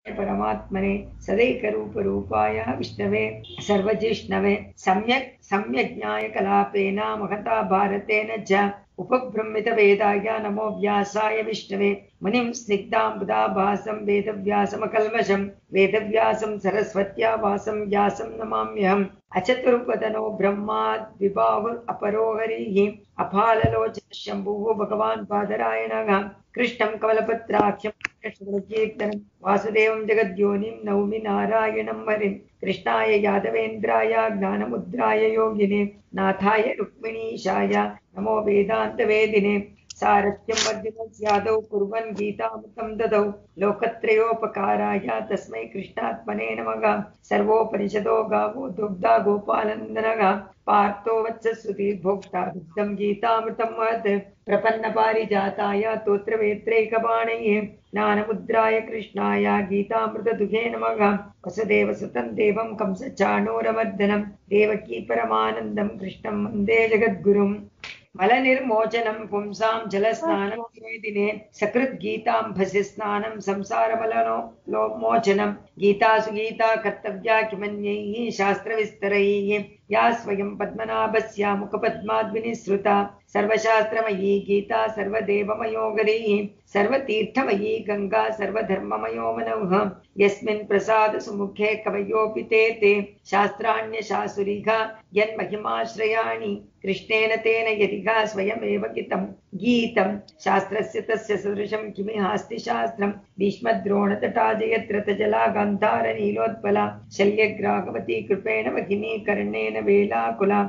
परमात्मने सदैकरूपरूपाय विष्णवे सर्वजिष्णवे सम्यक् सम्यज्ञाय कलापेन महता भारतेन च उपब्रह्मितवेदाय नमो व्यासाय विष्णवे मुनिं स्निग्धाम्बुदाभासं वेदव्यासमकल्मषं वेदव्यासं सरस्वत्या वासं व्यासं नमाम्यहम् अचतुर्वदनो ब्रह्मा द्विबाहुर् अपरो हरिः अपाललोचनः शम्भुः भगवान् बादरायणः कृष्णं कमलपत्राख्यं कृष्णकीर्तनं वासुदेवं जगद्योनिं नौमि नारायणं हरिं कृष्णाय यादवेन्द्राय ज्ञानमुद्राय योगिने नाथाय रुक्मिणीशाय नमो वेदान्तवेदिने सारथ्यं वर्धिनस्यादौ कुर्वन् गीतामृतं ददौ लोकत्रयोपकाराय तस्मै कृष्णात्मने नमः सर्वोपनिषदो गावो दुग्धा गोपालनन्दनः पार्थो वत्सश्रुतिर्भोक्ता दुग्धं गीतामृतं महत् प्रपन्नपारिजाताय तोत्रवेत्रैकपाणये ज्ञानमुद्राय कृष्णाय गीतामृतदुहे नमः वसुदेवसुतं देवं कंसचाणूरमर्दनं देवकी परमानन्दं कृष्णं वन्दे जगद्गुरुम् मलनिर्मोचनं पुंसां जलस्नानं दिने सकृद्गीताम्भसि स्नानं संसारमलनो लो मोचनं गीतासु गीता कर्तव्या किमन्यैः शास्त्रविस्तरैः या स्वयं पद्मनाभस्य मुखपद्माद्विनिसृता सर्वशास्त्रमयी गीता सर्वदेवमयो गरीः सर्वतीर्थमयी गङ्गा सर्वधर्ममयो मनोः यस्मिन् प्रसाद सुमुखे कवयोऽपि ते ते शास्त्राण्यशासुरिघ यन्महिमाश्रयाणि कृष्णेन तेन यदिघा स्वयमेव गितं गीतं शास्त्रस्य तस्य सदृशं किमिहास्ति शास्त्रम् भीष्मद्रोणतटा जयत्रतजला गान्धारनीलोत्पला शल्यग्रागवती कृपेण भगिनी कर्णेन वेलाकुला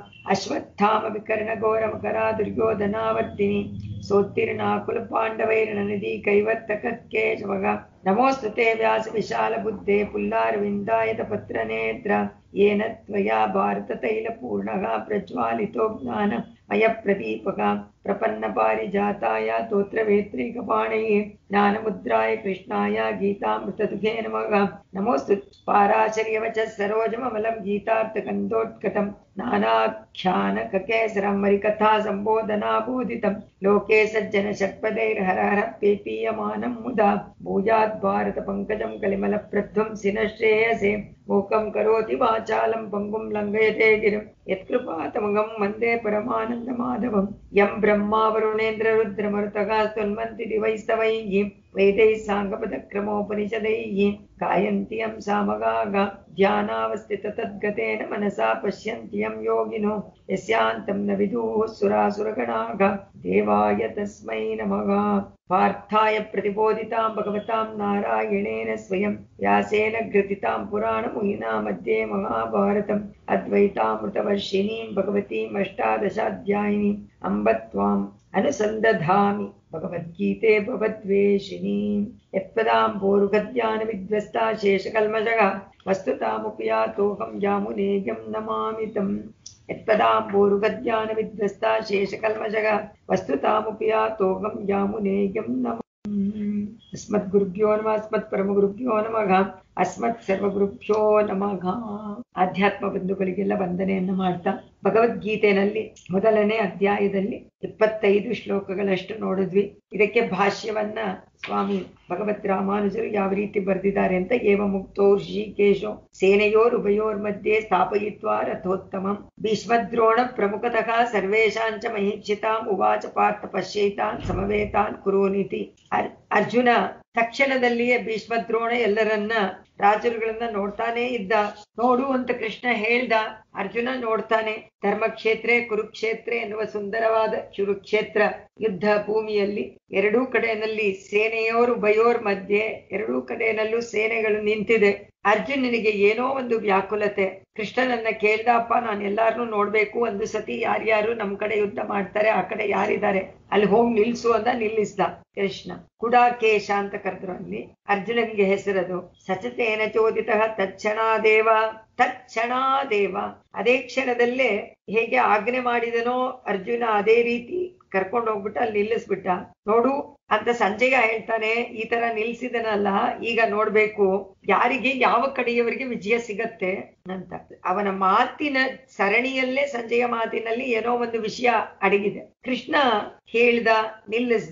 अश्वत्थामविकर्णघोरमकरा दुर्योधनावर्तिनी सोत्तीर्णा कुलपाण्डवैर्णनिधि कैवर्तककेशवः नमोऽस्तु ते व्यासविशालबुद्धे पुल्लारविन्दायतपत्रनेत्र येन त्वया भारततैलपूर्णः प्रज्वालितो ज्ञानमयप्रदीपः प्रपन्नपारिजाताय तोत्रवेत्रैकपाणये ज्ञानमुद्राय कृष्णाय गीतामृतदुघे नमः नमोऽस्तु पाराशर्यवचः सरोजममलं गीतार्थकन्दोत्कटं नानाख्यानककेसरं मरिकथा सम्बोधनाबोधितं लोके सज्जनषट्पदैर्हर हर पेपीयमानं मुदा भूयात् भारतपङ्कजं कलिमलप्रध्वंसिनः श्रेयसे मूकं करोति वाचालं पङ्गुं लङ्घयते गिरिं यत्कृपातमगं वन्दे परमानन्दमाधवं यं ब्रह्मा वरुणेन्द्ररुद्रमरुतः स्तुन्वन्ति दिवैस्तवैः वेदैः साङ्गपदक्रमोपनिषदैः गायन्ति यं सामगाः ध्यानावस्थिततद्गतेन मनसा पश्यन्ति यं योगिनो यस्यान्तं न विदुः सुरासुरगणाः देवाय तस्मै नमः पार्थाय प्रतिबोधितां भगवतां नारायणेन स्वयं व्यासेन घृतितां पुराणमुहिना मध्ये महाभारतम् अद्वैतामृतवर्षिणीं भगवतीम् अष्टादशाध्यायिनीम् अम्ब त्वाम् अनुसन्दधामि भगवद्गीते भवद्वेषिणीम् यत्पदाम्बोरुगद्यानविध्वस्ता शेषकल्मषः वस्तुतामुपयातोऽहं यामुनेयं नमामि तम् यत्पदाम्बोरुगद्यानविध्वस्ता शेषकल्मषः वस्तुतामुपयातोऽहं यामुनेयं नमामि अस्मद्गुरुभ्यो नमः अस्मತ್ಪರಮಗುರುಭ್ಯೋ ನಮಃ ಅಸ್ಮತ್ ಸರ್ವಗುರುಭ್ಯೋ ನಮಃ ಆಧ್ಯಾತ್ಮ ಬಂಧುಗಳಿಗೆಲ್ಲ ವಂದನೆಯನ್ನ ಮಾಡ್ತಾ ಭಗವದ್ಗೀತೆನಲ್ಲಿ ಮೊದಲನೇ ಅಧ್ಯಾಯದಲ್ಲಿ ಇಪ್ಪತ್ತೈದು ಶ್ಲೋಕಗಳಷ್ಟು ನೋಡಿದ್ವಿ ಇದಕ್ಕೆ ಭಾಷ್ಯವನ್ನ ಸ್ವಾಮಿ ಭಗವತ್ ರಾಮಾನುಜರು ಯಾವ ರೀತಿ ಬರೆದಿದ್ದಾರೆ ಅಂತ ಏವ ಮುಕ್ತೋ ಋಷಿಕೇಶೋ ಸೇನೆಯೋರ್ ಉಭಯೋರ್ ಮಧ್ಯೆ ಸ್ಥಾಪಯಿತ್ವಾ ರಥೋತ್ತಮಂ ಭೀಷ್ಮದ್ರೋಣ ಪ್ರಮುಖತಃ ಸರ್ವೇಷಾಂಚ ಮಹೀಕ್ಷಿತಾಂ ಉವಾಚ ಪಾರ್ಥ ಪಶ್ಯೈತಾನ್ ಸಮವೇತಾನ್ ಕುರೋನಿತಿ ಅರ್ಜುನ ತಕ್ಷಣದಲ್ಲಿಯೇ ಭೀಷ್ಮದ್ರೋಣ ಎಲ್ಲರನ್ನ ರಾಜರುಗಳನ್ನ ನೋಡ್ತಾನೇ ಇದ್ದ ನೋಡು ಅಂತ ಕೃಷ್ಣ ಹೇಳ್ದ ಅರ್ಜುನ ನೋಡ್ತಾನೆ ಧರ್ಮಕ್ಷೇತ್ರ ಕುರುಕ್ಷೇತ್ರ ಎನ್ನುವ ಸುಂದರವಾದ ಕುರುಕ್ಷೇತ್ರ ಯುದ್ಧ ಭೂಮಿಯಲ್ಲಿ ಎರಡೂ ಕಡೆಯಲ್ಲಿ ಸೇನೆಯೋರು ಬಯೋರ್ ಮಧ್ಯೆ ಎರಡೂ ಕಡೆಯಲ್ಲೂ ಸೇನೆಗಳು ನಿಂತಿದೆ ಅರ್ಜುನನಿಗೆ ಏನೋ ಒಂದು ವ್ಯಾಕುಲತೆ ಕೃಷ್ಣನನ್ನ ಕೇಳ್ದಪ್ಪ ನಾನು ಎಲ್ಲಾರನ್ನೂ ನೋಡ್ಬೇಕು ಒಂದು ಸತಿ ಯಾರ್ಯಾರು ನಮ್ ಕಡೆ ಯುದ್ಧ ಮಾಡ್ತಾರೆ ಆ ಕಡೆ ಯಾರಿದ್ದಾರೆ ಅಲ್ಲಿ ಹೋಗಿ ನಿಲ್ಸು ಅಂತ ನಿಲ್ಲಿಸ್ದ ಕೃಷ್ಣ ಕುಡಾಕೇಶ ಅಂತ ಕರೆದ್ರು ಅಲ್ಲಿ ಅರ್ಜುನನಿಗೆ ಹೆಸರದು ಸಚತೇನ ಚೋದಿತ ತಕ್ಷಣಾದೇವ ತಕ್ಷಣಾದೇವ ಅದೇ ಕ್ಷಣದಲ್ಲೇ ಹೇಗೆ ಆಜ್ಞೆ ಮಾಡಿದನೋ ಅರ್ಜುನ ಅದೇ ರೀತಿ ಕರ್ಕೊಂಡು ಹೋಗ್ಬಿಟ್ಟು ಅಲ್ಲಿ ನಿಲ್ಲಿಸ್ಬಿಟ್ಟ ನೋಡು ಅಂತ ಸಂಜಯ ಹೇಳ್ತಾನೆ ಈ ತರ ನಿಲ್ಸಿದನಲ್ಲ ಈಗ ನೋಡ್ಬೇಕು ಯಾರಿಗೆ ಯಾವ ಕಡೆಯವರಿಗೆ ವಿಜಯ ಸಿಗತ್ತೆ ಅಂತ ಅವನ ಮಾತಿನ ಸರಣಿಯಲ್ಲೇ ಸಂಜೆಯ ಮಾತಿನಲ್ಲಿ ಏನೋ ಒಂದು ವಿಷಯ ಅಡಗಿದೆ ಕೃಷ್ಣ ಹೇಳ್ದ ನಿಲ್ಲಿಸ್ದ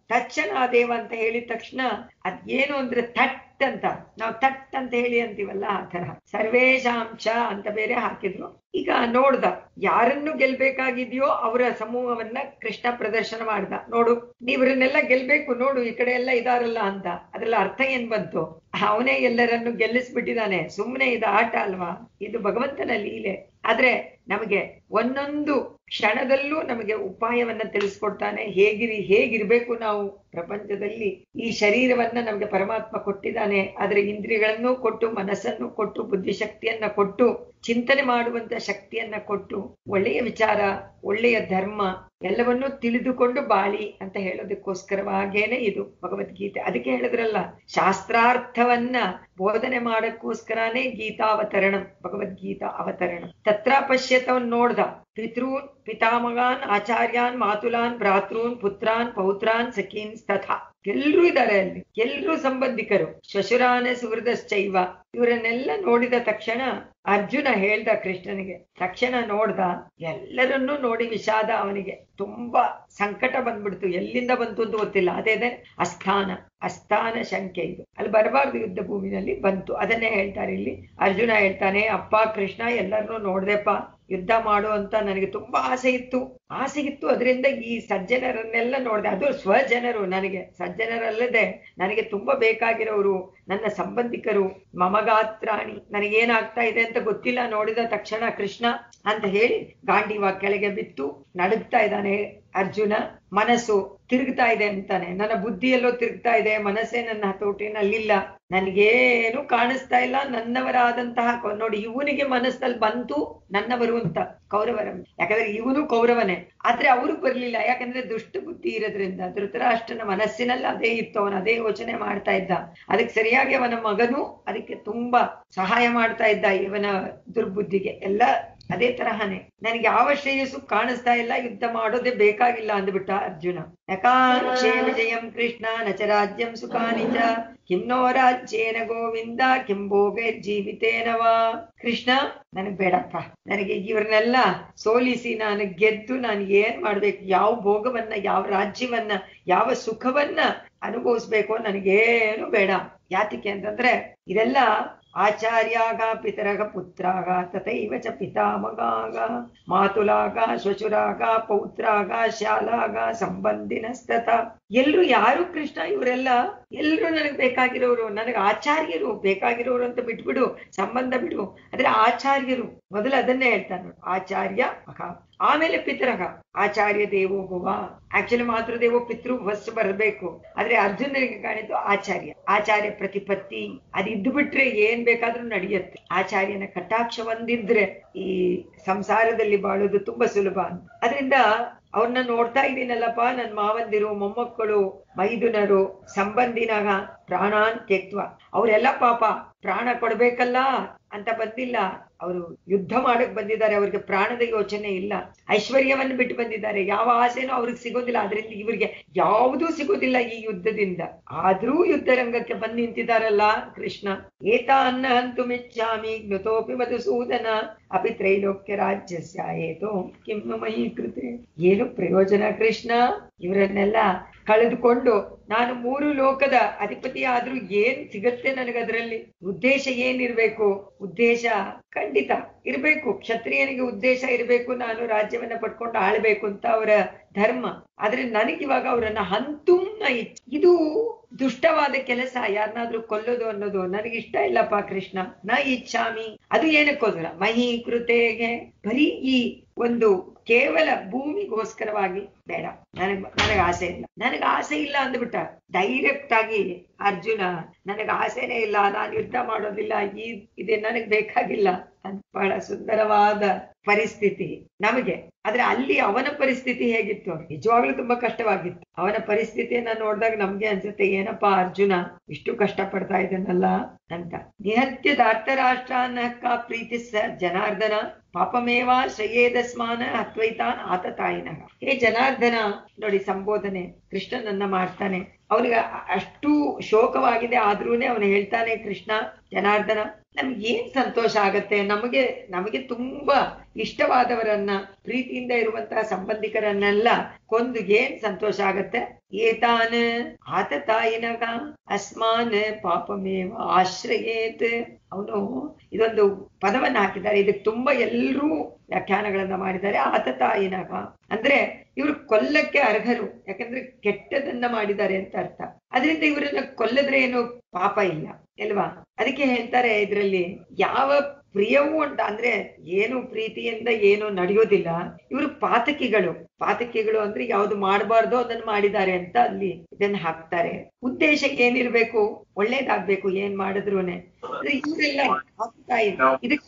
ತಕ್ಷಣ ಆ ದೇವ ಅಂತ ಹೇಳಿದ ತಕ್ಷಣ ಅದೇನು ಅಂದ್ರೆ ಥಟ್ ಅಂತ ನಾವು ತಟ್ ಅಂತ ಹೇಳಿ ಅಂತೀವಲ್ಲ ಆ ತರ ಸರ್ವೇಶಾಂಶ ಅಂತ ಬೇರೆ ಹಾಕಿದ್ರು ಈಗ ನೋಡ್ದ ಯಾರನ್ನು ಗೆಲ್ಬೇಕಾಗಿದೆಯೋ ಅವರ ಸಮೂಹವನ್ನ ಕೃಷ್ಣ ಪ್ರದರ್ಶನ ಮಾಡ್ದ ನೋಡು ನೀವ್ರನ್ನೆಲ್ಲ ಗೆಲ್ಬೇಕು ನೋಡು ಈ ಕಡೆ ಎಲ್ಲ ಇದಾರಲ್ಲ ಅಂತ ಅದ್ರಲ್ಲಿ ಅರ್ಥ ಏನ್ ಬಂತು ಅವನೇ ಎಲ್ಲರನ್ನು ಗೆಲ್ಲಿಸ್ಬಿಟ್ಟಿದ್ದಾನೆ ಸುಮ್ಮನೆ ಇದು ಆಟ ಅಲ್ವಾ ಇದು ಭಗವಂತನ ಲೀಲೆ ಆದ್ರೆ ನಮಗೆ ಒಂದೊಂದು ಕ್ಷಣದಲ್ಲೂ ನಮಗೆ ಉಪಾಯವನ್ನ ತಿಳಿಸ್ಕೊಡ್ತಾನೆ ಹೇಗಿರಿ ಹೇಗಿರ್ಬೇಕು ನಾವು ಪ್ರಪಂಚದಲ್ಲಿ ಈ ಶರೀರವನ್ನ ನಮಗೆ ಪರಮಾತ್ಮ ಕೊಟ್ಟಿದ್ದಾನೆ ಆದ್ರೆ ಇಂದ್ರಿಯಗಳನ್ನು ಕೊಟ್ಟು ಮನಸ್ಸನ್ನು ಕೊಟ್ಟು ಬುದ್ಧಿಶಕ್ತಿಯನ್ನ ಕೊಟ್ಟು ಚಿಂತನೆ ಮಾಡುವಂತ ಶಕ್ತಿಯನ್ನ ಕೊಟ್ಟು ಒಳ್ಳೆಯ ವಿಚಾರ ಒಳ್ಳೆಯ ಧರ್ಮ ಎಲ್ಲವನ್ನೂ ತಿಳಿದುಕೊಂಡು ಬಾಳಿ ಅಂತ ಹೇಳೋದಕ್ಕೋಸ್ಕರವಾಗೇನೆ ಇದು ಭಗವದ್ಗೀತೆ ಅದಕ್ಕೆ ಹೇಳಿದ್ರಲ್ಲ ಶಾಸ್ತ್ರಾರ್ಥವನ್ನ ಬೋಧನೆ ಮಾಡಕ್ಕೋಸ್ಕರನೇ ಗೀತಾವತರಣ ಭಗವದ್ಗೀತಾ ಅವತರಣ ತತ್ರ ಪಶ್ಯತವನ್ ನೋಡ್ದ ಪಿತೃನ್ ಪಿತಾಮಗಾನ್ ಆಚಾರ್ಯಾನ್ ಮಾತುಲಾನ್ ಭ್ರಾತೃನ್ ಪುತ್ರಾನ್ ಪೌತ್ರಾನ್ ಸಖೀನ್ ತಥಾ ಎಲ್ರೂ ಇದ್ದಾರೆ ಅಲ್ಲಿ ಎಲ್ರೂ ಸಂಬಂಧಿಕರು ಶ್ವಶುರಾನ ಸುಹೃದಶ್ಚೈವ ಇವರನ್ನೆಲ್ಲ ನೋಡಿದ ತಕ್ಷಣ ಅರ್ಜುನ ಹೇಳ್ದ ಕೃಷ್ಣನಿಗೆ ತಕ್ಷಣ ನೋಡ್ದ ಎಲ್ಲರನ್ನೂ ನೋಡಿ ವಿಷಾದ ಅವನಿಗೆ ತುಂಬಾ ಸಂಕಟ ಬಂದ್ಬಿಡ್ತು ಎಲ್ಲಿಂದ ಬಂತು ಅಂತ ಗೊತ್ತಿಲ್ಲ ಅದೇ ಅಸ್ಥಾನ ಅಸ್ಥಾನ ಶಂಕೆ ಇದು ಅಲ್ಲಿ ಬರಬಾರ್ದು ಯುದ್ಧ ಭೂಮಿನಲ್ಲಿ ಬಂತು ಅದನ್ನೇ ಹೇಳ್ತಾರೆ ಇಲ್ಲಿ ಅರ್ಜುನ ಹೇಳ್ತಾನೆ ಅಪ್ಪ ಕೃಷ್ಣ ಎಲ್ಲರನ್ನೂ ನೋಡ್ದೆಪ್ಪ ಯುದ್ಧ ಮಾಡು ಅಂತ ನನಗೆ ತುಂಬಾ ಆಸೆ ಇತ್ತು ಆಸೆ ಇತ್ತು ಅದರಿಂದ ಈ ಸಜ್ಜನರನ್ನೆಲ್ಲ ನೋಡಿದೆ ಅದು ಸ್ವಜನರು ನನಗೆ ಸಜ್ಜನರಲ್ಲದೆ ನನಗೆ ತುಂಬಾ ಬೇಕಾಗಿರೋರು ನನ್ನ ಸಂಬಂಧಿಕರು ಮಮಗಾತ್ರಾಣಿ ನನಗೇನಾಗ್ತಾ ಇದೆ ಅಂತ ಗೊತ್ತಿಲ್ಲ ನೋಡಿದ ತಕ್ಷಣ ಕೃಷ್ಣ ಅಂತ ಹೇಳಿ ಗಾಂಡಿವ ಕೆಳಗೆ ಬಿತ್ತು ನಡುಗ್ತಾ ಇದ್ದಾನೆ ಅರ್ಜುನ ಮನಸ್ಸು ತಿರುಗ್ತಾ ಇದೆ ಅಂತಾನೆ ನನ್ನ ಬುದ್ಧಿಯಲ್ಲೋ ತಿರುಗ್ತಾ ಇದೆ ಮನಸ್ಸೇ ನನ್ನ ಹತೋಟಿನಲ್ಲಿಲ್ಲ ನನಗೇನು ಕಾಣಿಸ್ತಾ ಇಲ್ಲ ನನ್ನವರಾದಂತಹ ಕೌ- ನೋಡಿ ಇವನಿಗೆ ಮನಸ್ಸಲ್ಲಿ ಬಂತು ನನ್ನವರು ಅಂತ ಕೌರವರ ಯಾಕಂದ್ರೆ ಇವನು ಕೌರವನೇ ಆದ್ರೆ ಅವ್ರಿಗೆ ಬರ್ಲಿಲ್ಲ ಯಾಕಂದ್ರೆ ದುಷ್ಟ ಬುದ್ಧಿ ಇರೋದ್ರಿಂದ ಧೃತರಾಷ್ಟ್ರನ ಮನಸ್ಸಿನಲ್ಲಿ ಅದೇ ಇತ್ತು ಅವನು ಅದೇ ಯೋಚನೆ ಮಾಡ್ತಾ ಇದ್ದ ಅದಕ್ಕೆ ಸರಿಯಾಗಿ ಅವನ ಮಗನು ಅದಕ್ಕೆ ತುಂಬಾ ಸಹಾಯ ಮಾಡ್ತಾ ಇದ್ದ ಇವನ ದುರ್ಬುದ್ಧಿಗೆ ಎಲ್ಲ ಅದೇ ತರಹನೇ ನನಗೆ ಯಾವ ಶ್ರೇಯಸ್ಸು ಕಾಣಿಸ್ತಾ ಇಲ್ಲ ಯುದ್ಧ ಮಾಡೋದೇ ಬೇಕಾಗಿಲ್ಲ ಅಂದ್ಬಿಟ್ಟ ಅರ್ಜುನ ಯಕಾಂಕ್ಷೇ ವಿಜಯಂ ಕೃಷ್ಣ ನಚ ರಾಜ್ಯಂ ಸುಖಾನಿ ಚ ಕಿಂ ನೋ ರಾಜ್ಯೇನ ಗೋವಿಂದ ಕಿಂ ಭೋಗೇ ಜೀವಿತೇನವಾ ಕೃಷ್ಣ ನನಗ್ ಬೇಡಪ್ಪ ನನಗೆ ಇವ್ರನ್ನೆಲ್ಲ ಸೋಲಿಸಿ ನಾನು ಗೆದ್ದು ನಾನು ಏನ್ ಮಾಡ್ಬೇಕು ಯಾವ ಭೋಗವನ್ನ ಯಾವ ರಾಜ್ಯವನ್ನ ಯಾವ ಸುಖವನ್ನ ಅನುಭವಿಸ್ಬೇಕು ನನಗೇನು ಬೇಡ ಯಾತಿಕೆ ಅಂತಂದ್ರೆ ಇದೆಲ್ಲ ಆಚಾರ್ಯಾಗ ಪಿತರಗ ಪುತ್ರಾಗ ತಥೈವ ಚ ಪಿತಾಮಗಾಗ ಮಾತುಲಾಗ ಶ್ವಶುರಾಗ ಪೌತ್ರಾಗ ಶಾಲಾಗ ಸಂಬಂಧಿನಸ್ತತ ಎಲ್ರು ಯಾರು ಕೃಷ್ಣ ಇವರೆಲ್ಲ ಎಲ್ರು ನನಗೆ ಬೇಕಾಗಿರೋರು ನನಗೆ ಆಚಾರ್ಯರು ಬೇಕಾಗಿರೋರು ಅಂತ ಬಿಟ್ಬಿಡು ಸಂಬಂಧ ಬಿಡು ಆದ್ರೆ ಆಚಾರ್ಯರು ಮೊದಲು ಅದನ್ನೇ ಹೇಳ್ತಾನೆ ನೋಡು. ಆಚಾರ್ಯ ಮಗ ಆಮೇಲೆ ಪಿತರಗ ಆಚಾರ್ಯ ದೇವೋಭವ ಆಕ್ಚುಲಿ ಮಾತೃದೇವೋ ಪಿತೃ ಫಸ್ಟ್ ಬರಬೇಕು ಆದ್ರೆ ಅರ್ಜುನನಿಗೆ ಕಾಣಿದ್ದು ಆಚಾರ್ಯ ಆಚಾರ್ಯ ಪ್ರತಿಪತ್ತಿ ಅದಿದ್ದು ಬಿಟ್ರೆ ಏನ್ ಬೇಕಾದ್ರೂ ನಡೆಯುತ್ತೆ ಆಚಾರ್ಯನ ಕಟಾಕ್ಷ ಒಂದಿದ್ರೆ ಈ ಸಂಸಾರದಲ್ಲಿ ಬಾಳೋದು ತುಂಬಾ ಸುಲಭ ಅಂತ ಅದರಿಂದ ಅವ್ರನ್ನ ನೋಡ್ತಾ ಇದ್ದೀನಲ್ಲಪ್ಪ ನನ್ ಮಾವಂದಿರು ಮೊಮ್ಮಕ್ಕಳು ಮೈದುನರು ಸಂಬಂಧಿನಾಗ ಪ್ರಾಣಾನ್ ತ್ಯಕ್ತ್ವ ಅವರೆಲ್ಲ ಪಾಪ ಪ್ರಾಣ ಕೊಡ್ಬೇಕಲ್ಲ ಅಂತ ಬಂದಿಲ್ಲ ಅವರು ಯುದ್ಧ ಮಾಡಕ್ ಬಂದಿದ್ದಾರೆ ಅವ್ರಿಗೆ ಪ್ರಾಣದ ಯೋಚನೆ ಇಲ್ಲ ಐಶ್ವರ್ಯವನ್ನು ಬಿಟ್ಟು ಬಂದಿದ್ದಾರೆ ಯಾವ ಆಸೆನೂ ಅವ್ರಿಗೆ ಸಿಗೋದಿಲ್ಲ ಅದರಿಂದ ಇವರಿಗೆ ಯಾವುದೂ ಸಿಗೋದಿಲ್ಲ ಈ ಯುದ್ಧದಿಂದ ಆದ್ರೂ ಯುದ್ಧ ರಂಗಕ್ಕೆ ಬಂದು ನಿಂತಿದ್ದಾರಲ್ಲ ಕೃಷ್ಣ ಏತಾನ್ನ ಹಂತು ಮಿಚ್ಚಾಮಿ ಜ್ಞುತೋಪಿ ಮಧುಸೂದನ ಅಪಿ ತ್ರೈಲೋಕ್ಯ ರಾಜ್ಯಸ್ಯ ಏತೋ ಕಿಮ್ಮ ಮಹಿ ಕೃತೆ ಏನು ಪ್ರಯೋಜನ ಕೃಷ್ಣ ಇವರನ್ನೆಲ್ಲ ಕಳೆದುಕೊಂಡು ನಾನು ಮೂರು ಲೋಕದ ಅಧಿಪತಿ ಆದ್ರೂ ಏನ್ ಸಿಗತ್ತೆ ನನಗದ್ರಲ್ಲಿ ಉದ್ದೇಶ ಏನಿರ್ಬೇಕು ಉದ್ದೇಶ ಖಂಡಿತ ಇರ್ಬೇಕು ಕ್ಷತ್ರಿಯನಿಗೆ ಉದ್ದೇಶ ಇರ್ಬೇಕು ನಾನು ರಾಜ್ಯವನ್ನ ಪಡ್ಕೊಂಡು ಆಳ್ಬೇಕು ಅಂತ ಅವರ ಧರ್ಮ ಆದ್ರೆ ನನಗಿವಾಗ ಅವರನ್ನ ಹಂತುಮ್ನ ಇಚ್- ಇದು ದುಷ್ಟವಾದ ಕೆಲಸ ಯಾರನ್ನಾದ್ರೂ ಕೊಲ್ಲೋದು ಅನ್ನೋದು ನನಗೆ ಇಷ್ಟ ಇಲ್ಲಪ್ಪ ಕೃಷ್ಣ ನ ಇಚ್ಛಾಮಿ ಅದು ಏನಕ್ಕೋಸ್ಕರ ಮಹಿ ಕೃತೆಗೆ ಬರೀ ಈ ಒಂದು ಕೇವಲ ಭೂಮಿಗೋಸ್ಕರವಾಗಿ ಬೇಡ ನನಗ್ ನನಗೆ ಆಸೆ ಇಲ್ಲ ನನಗೆ ಆಸೆ ಇಲ್ಲ ಅಂದ್ಬಿಟ್ಟ ಡೈರೆಕ್ಟ್ ಆಗಿ ಅರ್ಜುನ ನನಗೆ ಆಸೆನೇ ಇಲ್ಲ ನಾನು ಯುದ್ಧ ಮಾಡೋದಿಲ್ಲ ಈ ಇದೆ ನನಗ್ ಬೇಕಾಗಿಲ್ಲ ಅಂತ ಬಹಳ ಸುಂದರವಾದ ಪರಿಸ್ಥಿತಿ ನಮಗೆ ಆದ್ರೆ ಅಲ್ಲಿ ಅವನ ಪರಿಸ್ಥಿತಿ ಹೇಗಿತ್ತು ನಿಜವಾಗ್ಲೂ ತುಂಬಾ ಕಷ್ಟವಾಗಿತ್ತು ಅವನ ಪರಿಸ್ಥಿತಿಯನ್ನ ನೋಡಿದಾಗ ನಮ್ಗೆ ಅನ್ಸುತ್ತೆ ಏನಪ್ಪಾ ಅರ್ಜುನ ಇಷ್ಟು ಕಷ್ಟ ಪಡ್ತಾ ಇದ್ದಾನಲ್ಲ ಅಂತ ನಿಹತ್ಯ ಧಾರ್ತರಾಷ್ಟ್ರಾನಕ್ಕ ಪ್ರೀತಿ ಸ ಜನಾರ್ದನ ಪಾಪಮೇವ ಶ್ರೇಯೇದಸ್ಮಾನ ಅದ್ವೈತಾನ್ ಆತತಾಯಿನ ಹೇ ಜನಾರ್ದನ ನೋಡಿ ಸಂಬೋಧನೆ ಕೃಷ್ಣನನ್ನ ಮಾಡ್ತಾನೆ ಅವನಿಗೆ ಅಷ್ಟು ಶೋಕವಾಗಿದೆ ಆದ್ರೂನೆ ಅವನು ಹೇಳ್ತಾನೆ ಕೃಷ್ಣ ಜನಾರ್ದನ ನಮ್ಗೆ ಏನ್ ಸಂತೋಷ ಆಗತ್ತೆ ನಮಗೆ ನಮಗೆ ತುಂಬಾ ಇಷ್ಟವಾದವರನ್ನ ಪ್ರೀತಿಯಿಂದ ಇರುವಂತಹ ಸಂಬಂಧಿಕರನ್ನೆಲ್ಲ ಕೊಂದು ಏನ್ ಸಂತೋಷ ಆಗತ್ತೆ ಏತಾನ್ ಆತ ತಾಯಿನಗ ಅಸ್ಮಾನ್ ಪಾಪಮೇವ ಆಶ್ರಯೇತ್ ಅವನು ಇದೊಂದು ಪದವನ್ನ ಹಾಕಿದ್ದಾರೆ ಇದಕ್ಕೆ ತುಂಬಾ ಎಲ್ಲರೂ ವ್ಯಾಖ್ಯಾನಗಳನ್ನ ಮಾಡಿದ್ದಾರೆ ಆತ ತಾಯಿನಗ ಅಂದ್ರೆ ಇವರು ಕೊಲ್ಲಕ್ಕೆ ಅರ್ಹರು ಯಾಕಂದ್ರೆ ಕೆಟ್ಟದನ್ನ ಮಾಡಿದ್ದಾರೆ ಅಂತ ಅರ್ಥ ಅದರಿಂದ ಇವರನ್ನ ಕೊಲ್ಲದ್ರೆ ಏನು ಪಾಪ ಇಲ್ಲ ಅಲ್ವಾ ಅದಕ್ಕೆ ಹೇಳ್ತಾರೆ ಇದ್ರಲ್ಲಿ ಯಾವ ಪ್ರಿಯವೂ ಉಂಟ ಅಂದ್ರೆ ಏನು ಪ್ರೀತಿಯಿಂದ ಏನು ನಡೆಯೋದಿಲ್ಲ ಇವರು ಪಾತಕಿಗಳು ಪಾತಕಿಗಳು ಅಂದ್ರೆ ಯಾವ್ದು ಮಾಡಬಾರ್ದು ಅದನ್ನ ಮಾಡಿದ್ದಾರೆ ಅಂತ ಅಲ್ಲಿ ಇದನ್ನ ಹಾಕ್ತಾರೆ ಉದ್ದೇಶ ಏನಿರ್ಬೇಕು ಒಳ್ಳೇದಾಗ್ಬೇಕು ಏನ್ ಮಾಡಿದ್ರುನೆ ಅಂದ್ರೆ ಇವರೆಲ್ಲ ಹಾಕ್ತಾ ಇದ್ರು ಇದಕ್ಕೆ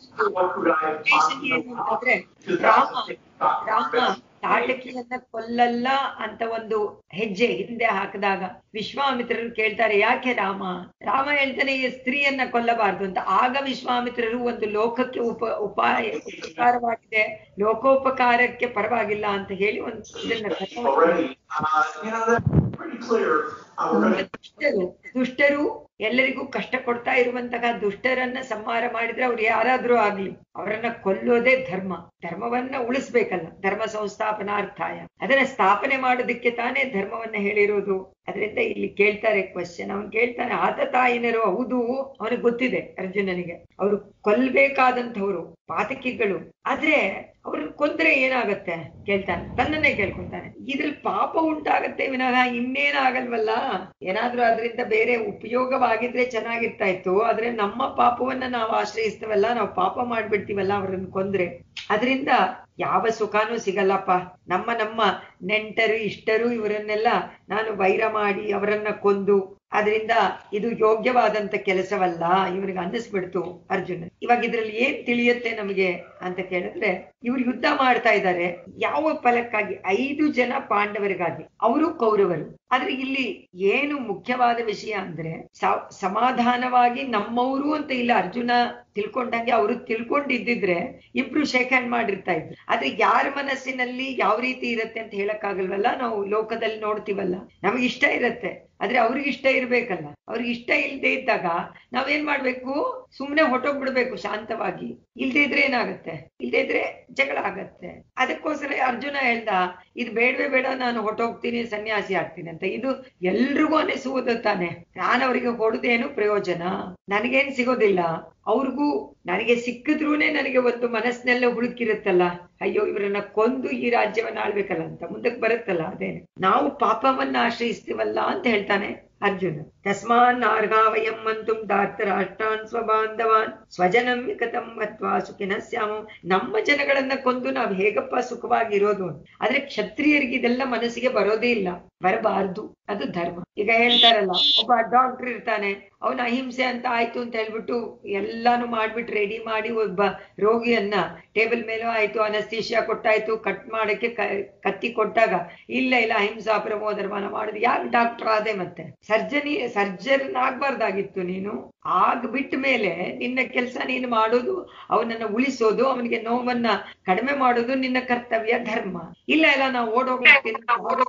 ಉದ್ದೇಶ ಏನು ಅಂತಂದ್ರೆ ರಾಮ ರಾಮ ತಾಟಕಿಯನ್ನ ಕೊಲ್ಲಲ್ಲ ಅಂತ ಒಂದು ಹೆಜ್ಜೆ ಹಿಂದೆ ಹಾಕಿದಾಗ ವಿಶ್ವಾಮಿತ್ರರು ಕೇಳ್ತಾರೆ ಯಾಕೆ ರಾಮ ರಾಮ ಹೇಳ್ತಾನೆ ಈ ಸ್ತ್ರೀಯನ್ನ ಕೊಲ್ಲಬಾರ್ದು ಅಂತ ಆಗ ವಿಶ್ವಾಮಿತ್ರರು ಒಂದು ಲೋಕಕ್ಕೆ ಉಪ ಉಪಾಯ ಉಪಕಾರವಾಗಿದೆ ಲೋಕೋಪಕಾರಕ್ಕೆ ಪರವಾಗಿಲ್ಲ ಅಂತ ಹೇಳಿ ಒಂದು ಇದನ್ನ ಕಥೆಯನ್ನ already. Uh, you know, that's pretty clear. Uh, we're gonna ದುಷ್ಟರು ದುಷ್ಟರು ಎಲ್ಲರಿಗೂ ಕಷ್ಟ ಕೊಡ್ತಾ ಇರುವಂತಹ ದುಷ್ಟರನ್ನ ಸಂಹಾರ ಮಾಡಿದ್ರೆ ಅವ್ರು ಯಾರಾದ್ರೂ ಆಗ್ಲಿ ಅವರನ್ನ ಕೊಲ್ಲೋದೇ ಧರ್ಮ ಧರ್ಮವನ್ನ ಉಳಿಸ್ಬೇಕಲ್ಲ ಧರ್ಮ ಸಂಸ್ಥಾಪನಾರ್ಥಾಯ ಅದನ್ನ ಸ್ಥಾಪನೆ ಮಾಡೋದಕ್ಕೆ ತಾನೇ ಧರ್ಮವನ್ನ ಹೇಳಿರೋದು ಅದರಿಂದ ಇಲ್ಲಿ ಕೇಳ್ತಾರೆ ಕ್ವಶನ್ ಅವನ್ ಕೇಳ್ತಾನೆ ಆತ ತಾಯಿನರು ಹೌದು ಅವನಿಗೆ ಗೊತ್ತಿದೆ ಅರ್ಜುನನಿಗೆ ಅವರು ಕೊಲ್ಬೇಕಾದಂಥವ್ರು ಪಾತಕಿಗಳು ಆದ್ರೆ ಅವ್ರನ್ನ ಕೊಂದ್ರೆ ಏನಾಗತ್ತೆ ಕೇಳ್ತಾನೆ ತನ್ನನ್ನೇ ಕೇಳ್ಕೊಂತಾನೆ ಇದ್ರಲ್ಲಿ ಪಾಪ ಉಂಟಾಗತ್ತೆ ವಿನಃ ಇನ್ನೇನಾಗಲ್ವಲ್ಲ ಏನಾದ್ರೂ ಅದರಿಂದ ಬೇರೆ ಉಪಯೋಗವಾಗಿದ್ರೆ ಚೆನ್ನಾಗಿರ್ತಾ ಇತ್ತು ಆದ್ರೆ ನಮ್ಮ ಪಾಪವನ್ನ ನಾವು ಆಶ್ರಯಿಸ್ತೇವಲ್ಲ ನಾವು ಪಾಪ ಮಾಡ್ಬಿಡ್ತೀವಲ್ಲ ಅವ್ರನ್ನ ಕೊಂದ್ರೆ ಅದರಿಂದ ಯಾವ ಸುಖನೂ ಸಿಗಲ್ಲಪ್ಪ ನಮ್ಮ ನಮ್ಮ ನೆಂಟರು ಇಷ್ಟರು ಇವರನ್ನೆಲ್ಲ ನಾನು ವೈರ ಮಾಡಿ ಅವರನ್ನ ಕೊಂದು ಅದರಿಂದ ಇದು ಯೋಗ್ಯವಾದಂತ ಕೆಲಸವಲ್ಲ ಇವನಿಗೆ ಅನ್ನಿಸ್ಬಿಡ್ತು ಅರ್ಜುನ ಇವಾಗ ಇದ್ರಲ್ಲಿ ಏನ್ ತಿಳಿಯುತ್ತೆ ನಮಗೆ ಅಂತ ಕೇಳಿದ್ರೆ ಇವ್ರು ಯುದ್ಧ ಮಾಡ್ತಾ ಇದ್ದಾರೆ ಯಾವ ಫಲಕ್ಕಾಗಿ ಐದು ಜನ ಪಾಂಡವರಿಗಾಗಿ ಅವರು ಕೌರವರು ಆದ್ರೆ ಇಲ್ಲಿ ಏನು ಮುಖ್ಯವಾದ ವಿಷಯ ಅಂದ್ರೆ ಸ- ಸಮಾಧಾನವಾಗಿ ನಮ್ಮವರು ಅಂತ ಇಲ್ಲ ಅರ್ಜುನ ತಿಳ್ಕೊಂಡಂಗೆ ಅವರು ತಿಳ್ಕೊಂಡಿದ್ದಿದ್ರೆ ಇಬ್ರು ಶೇಕ್ ಹ್ಯಾಂಡ್ ಮಾಡಿರ್ತಾ ಇದ್ರು ಆದ್ರೆ ಯಾರ ಮನಸ್ಸಿನಲ್ಲಿ ಯಾವ ರೀತಿ ಇರತ್ತೆ ಅಂತ ಹೇಳಕ್ಕಾಗಲ್ವಲ್ಲ ನಾವು ಲೋಕದಲ್ಲಿ ನೋಡ್ತೀವಲ್ಲ ನಮಗೆ ಇಷ್ಟ ಇರತ್ತೆ ಆದ್ರೆ ಅವ್ರಿಗೆ ಇಷ್ಟ ಇರ್ಬೇಕಲ್ಲ ಅವ್ರಿಗೆ ಇಷ್ಟ ಇಲ್ದೇ ಇದ್ದಾಗ ನಾವೇನ್ ಮಾಡ್ಬೇಕು ಸುಮ್ನೆ ಹೊಟ್ಟೋಗ್ಬಿಡ್ಬೇಕು ಶಾಂತವಾಗಿ ಇಲ್ದೇ ಇದ್ರೆ ಏನಾಗತ್ತೆ ಇಲ್ದೇ ಇದ್ರೆ ಜಗಳ ಆಗತ್ತೆ ಅದಕ್ಕೋಸ್ಕರ ಅರ್ಜುನ ಹೇಳ್ದ ಇದು ಬೇಡವೇ ಬೇಡ ನಾನು ಹೊಟ್ಟೋಗ್ತೀನಿ ಸನ್ಯಾಸಿ ಆಗ್ತೀನಿ ಅಂತ ಇದು ಎಲ್ರಿಗೂ ಅನಿಸುವುದು ತಾನೆ ನಾನು ಅವರಿಗೆ ಹೊಡೆದೇನು ಪ್ರಯೋಜನ ನನಗೇನ್ ಸಿಗೋದಿಲ್ಲ ಅವ್ರಿಗೂ ನನಗೆ ಸಿಕ್ಕಿದ್ರೂನೆ ನನಗೆ ಒಂದು ಮನಸ್ಸಿನೆಲ್ಲ ಹುಡುಕಿರುತ್ತಲ್ಲ ಅಯ್ಯೋ ಇವರನ್ನ ಕೊಂದು ಈ ರಾಜ್ಯವನ್ನ ಆಳ್ಬೇಕಲ್ಲ ಅಂತ ಮುಂದಕ್ಕೆ ಬರುತ್ತಲ್ಲ ಅದೇನೆ ನಾವು ಪಾಪವನ್ನ ಆಶ್ರಯಿಸ್ತೀವಲ್ಲ ಅಂತ ಹೇಳ್ತಾನೆ ಅರ್ಜುನ ತಸ್ಮಾನ್ ನಾರ್ಗಾವಯಂ ಮಂತುಂ ದಾರ್ತ ರಾಷ್ಟ್ರಾನ್ ಸ್ವಬಾಂಧವಾನ್ ಸ್ವಜನಂ ವಿಕತಂ ಮತ್ವಾ ಸುಖಿನ ಸ್ಯಾಮ ನಮ್ಮ ಜನಗಳನ್ನ ಕೊಂದು ನಾವ್ ಹೇಗಪ್ಪ ಸುಖವಾಗಿರೋದು ಅಂತ ಆದ್ರೆ ಕ್ಷತ್ರಿಯರಿಗೆ ಇದೆಲ್ಲ ಮನಸ್ಸಿಗೆ ಬರೋದೇ ಇಲ್ಲ ಬರಬಾರ್ದು ಅದು ಧರ್ಮ ಈಗ ಹೇಳ್ತಾರಲ್ಲ ಒಬ್ಬ ಡಾಕ್ಟರ್ ಇರ್ತಾನೆ ಅವನ ಅಹಿಂಸೆ ಅಂತ ಆಯ್ತು ಅಂತ ಹೇಳ್ಬಿಟ್ಟು ಎಲ್ಲಾನು ಮಾಡ್ಬಿಟ್ಟು ರೆಡಿ ಮಾಡಿ ಒಬ್ಬ ರೋಗಿಯನ್ನ ಟೇಬಲ್ ಮೇಲೂ ಆಯ್ತು ಅನಸ್ತೀಶಿಯಾ ಕೊಟ್ಟಾಯ್ತು ಕಟ್ ಮಾಡಕ್ಕೆ ಕ- ಕತ್ತಿ ಕೊಟ್ಟಾಗ ಇಲ್ಲ ಇಲ್ಲ ಅಹಿಂಸಾ ಪ್ರಮೋ ಧರ್ಮನ ಮಾಡುದು ಯಾಕೆ ಡಾಕ್ಟರ್ ಆದೆ ಮತ್ತೆ ಸರ್ಜನಿ ಸರ್ಜನ್ ಆಗ್ಬಾರ್ದಾಗಿತ್ತು ನೀನು ಆಗ ಬಿಟ್ಟ ಮೇಲೆ ನಿನ್ನ ಕೆಲಸ ನೀನು ಮಾಡೋದು ಅವನನ್ನ ಉಳಿಸೋದು ಅವನಿಗೆ ನೋವನ್ನ ಕಡಿಮೆ ಮಾಡೋದು ನಿನ್ನ ಕರ್ತವ್ಯ ಧರ್ಮ ಇಲ್ಲ ಇಲ್ಲ ನಾವು ಓಡೋಗ್ತೀನಿ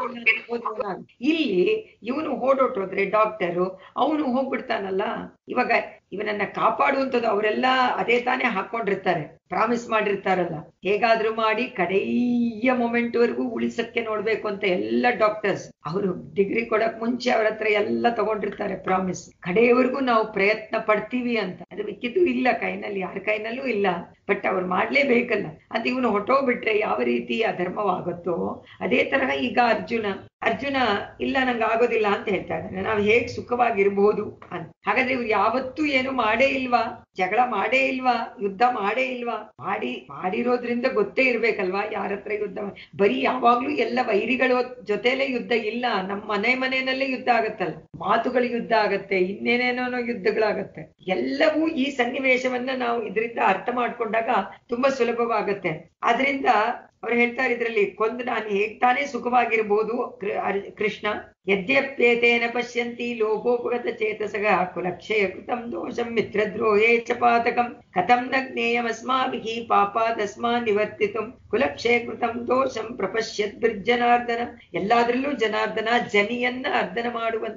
ಇಲ್ಲಿ ಇವನು ಓಡೋಟೋದ್ರೆ ಡಾಕ್ಟರು ಅವನು ಹೋಗ್ಬಿಡ್ತಾನಲ್ಲ ಇವಾಗ ಇವನನ್ನ ಕಾಪಾಡುವಂಥದ್ದು ಅವರೆಲ್ಲ ಅದೇ ತಾನೇ ಹಾಕೊಂಡಿರ್ತಾರೆ ಪ್ರಾಮಿಸ್ ಮಾಡಿರ್ತಾರಲ್ಲ ಹೇಗಾದ್ರೂ ಮಾಡಿ ಕಡೆಯ ಮೊಮೆಂಟ್ ವರೆಗೂ ಉಳಿಸಕ್ಕೆ ನೋಡ್ಬೇಕು ಅಂತ ಎಲ್ಲ ಡಾಕ್ಟರ್ಸ್ ಅವರು ಡಿಗ್ರಿ ಕೊಡಕ್ ಮುಂಚೆ ಅವ್ರ ಹತ್ರ ಎಲ್ಲ ತಗೊಂಡಿರ್ತಾರೆ ಪ್ರಾಮಿಸ್ ಕಡೆಯವರೆಗೂ ನಾವು ಪ್ರಯತ್ನ ಪಡ್ತೀವಿ ಅಂತ ಅದು ಮಿಕ್ಕಿದ್ದು ಇಲ್ಲ ಕೈನಲ್ಲಿ ಯಾರ ಕೈನಲ್ಲೂ ಇಲ್ಲ ಬಟ್ ಅವ್ರು ಮಾಡ್ಲೇಬೇಕಲ್ಲ ಅಂತ ಇವನು ಹೊಟ್ಟೋಗ್ಬಿಟ್ರೆ ಯಾವ ರೀತಿ ಅಧರ್ಮವಾಗುತ್ತೋ ಅದೇ ತರಹ ಈಗ ಅರ್ಜುನ ಅರ್ಜುನ ಇಲ್ಲ ನಂಗೆ ಆಗೋದಿಲ್ಲ ಅಂತ ಹೇಳ್ತಾ ಇದ್ದಾನೆ ನಾವು ಹೇಗ್ ಸುಖವಾಗಿರ್ಬೋದು ಅಂತ ಹಾಗಾದ್ರೆ ಇವ್ರು ಯಾವತ್ತೂ ಏನು ಮಾಡೇ ಇಲ್ವಾ ಜಗಳ ಮಾಡೇ ಇಲ್ವಾ ಯುದ್ಧ ಮಾಡೇ ಇಲ್ವಾ ಮಾಡಿ ಮಾಡಿರೋದ್ರಿಂದ ಗೊತ್ತೇ ಇರ್ಬೇಕಲ್ವಾ ಯಾರ ಹತ್ರ ಯುದ್ಧ ಮಾ- ಬರೀ ಯಾವಾಗ್ಲೂ ಎಲ್ಲ ವೈರಿಗಳ ಜೊತೆಲೇ ಯುದ್ಧ ಇಲ್ಲ ನಮ್ಮ ಮನೆ ಮನೆಯಲ್ಲೇ ಯುದ್ಧ ಆಗತ್ತಲ್ಲ ಮಾತುಗಳ ಯುದ್ಧ ಆಗತ್ತೆ ಇನ್ನೇನೇನೋ ಯುದ್ಧಗಳಾಗತ್ತೆ ಎಲ್ಲವೂ ಈ ಸನ್ನಿವೇಶವನ್ನ ನಾವು ಇದರಿಂದ ಅರ್ಥ ಮಾಡ್ಕೊಂಡಾಗ ತುಂಬಾ ಸುಲಭವಾಗತ್ತೆ ಆದ್ರಿಂದ ಅವ್ರು ಹೇಳ್ತಾರೆ ಇದ್ರಲ್ಲಿ ಕೊಂದು ನಾನು ಹೇಗ್ ತಾನೇ ಸುಖವಾಗಿರ್ಬೋದು ಕೃ- ಅರ್- ಕೃಷ್ಣ ಯದ್ಯಪ್ಯೇತೇನ ಪಶ್ಯಂತಿ ಲೋಕೋಪಗತ ಚೇತಸಗ ಕುಲಕ್ಷಯ ಕೃತಂ ದೋಷಂ ಮಿತ್ರದ್ರೋಹೇ ಚ ಪಾತಕಂ ಕಥಂ ನ ಜ್ಞೇಯಮಸ್ಮಾಭಿಃ ಪಾಪಾದಸ್ಮಾನ್ ನಿವರ್ತಿತು ಕುಲಕ್ಷಯ ಕೃತಂ ದೋಷಂ ಪ್ರಪಶ್ಯದ್ ಜನಾರ್ದನ ಎಲ್ಲಾದ್ರಲ್ಲೂ ಜನಾರ್ದನ ಜನಿಯನ್ನ ಅರ್ಧನ ಮಾಡುವಂತಹ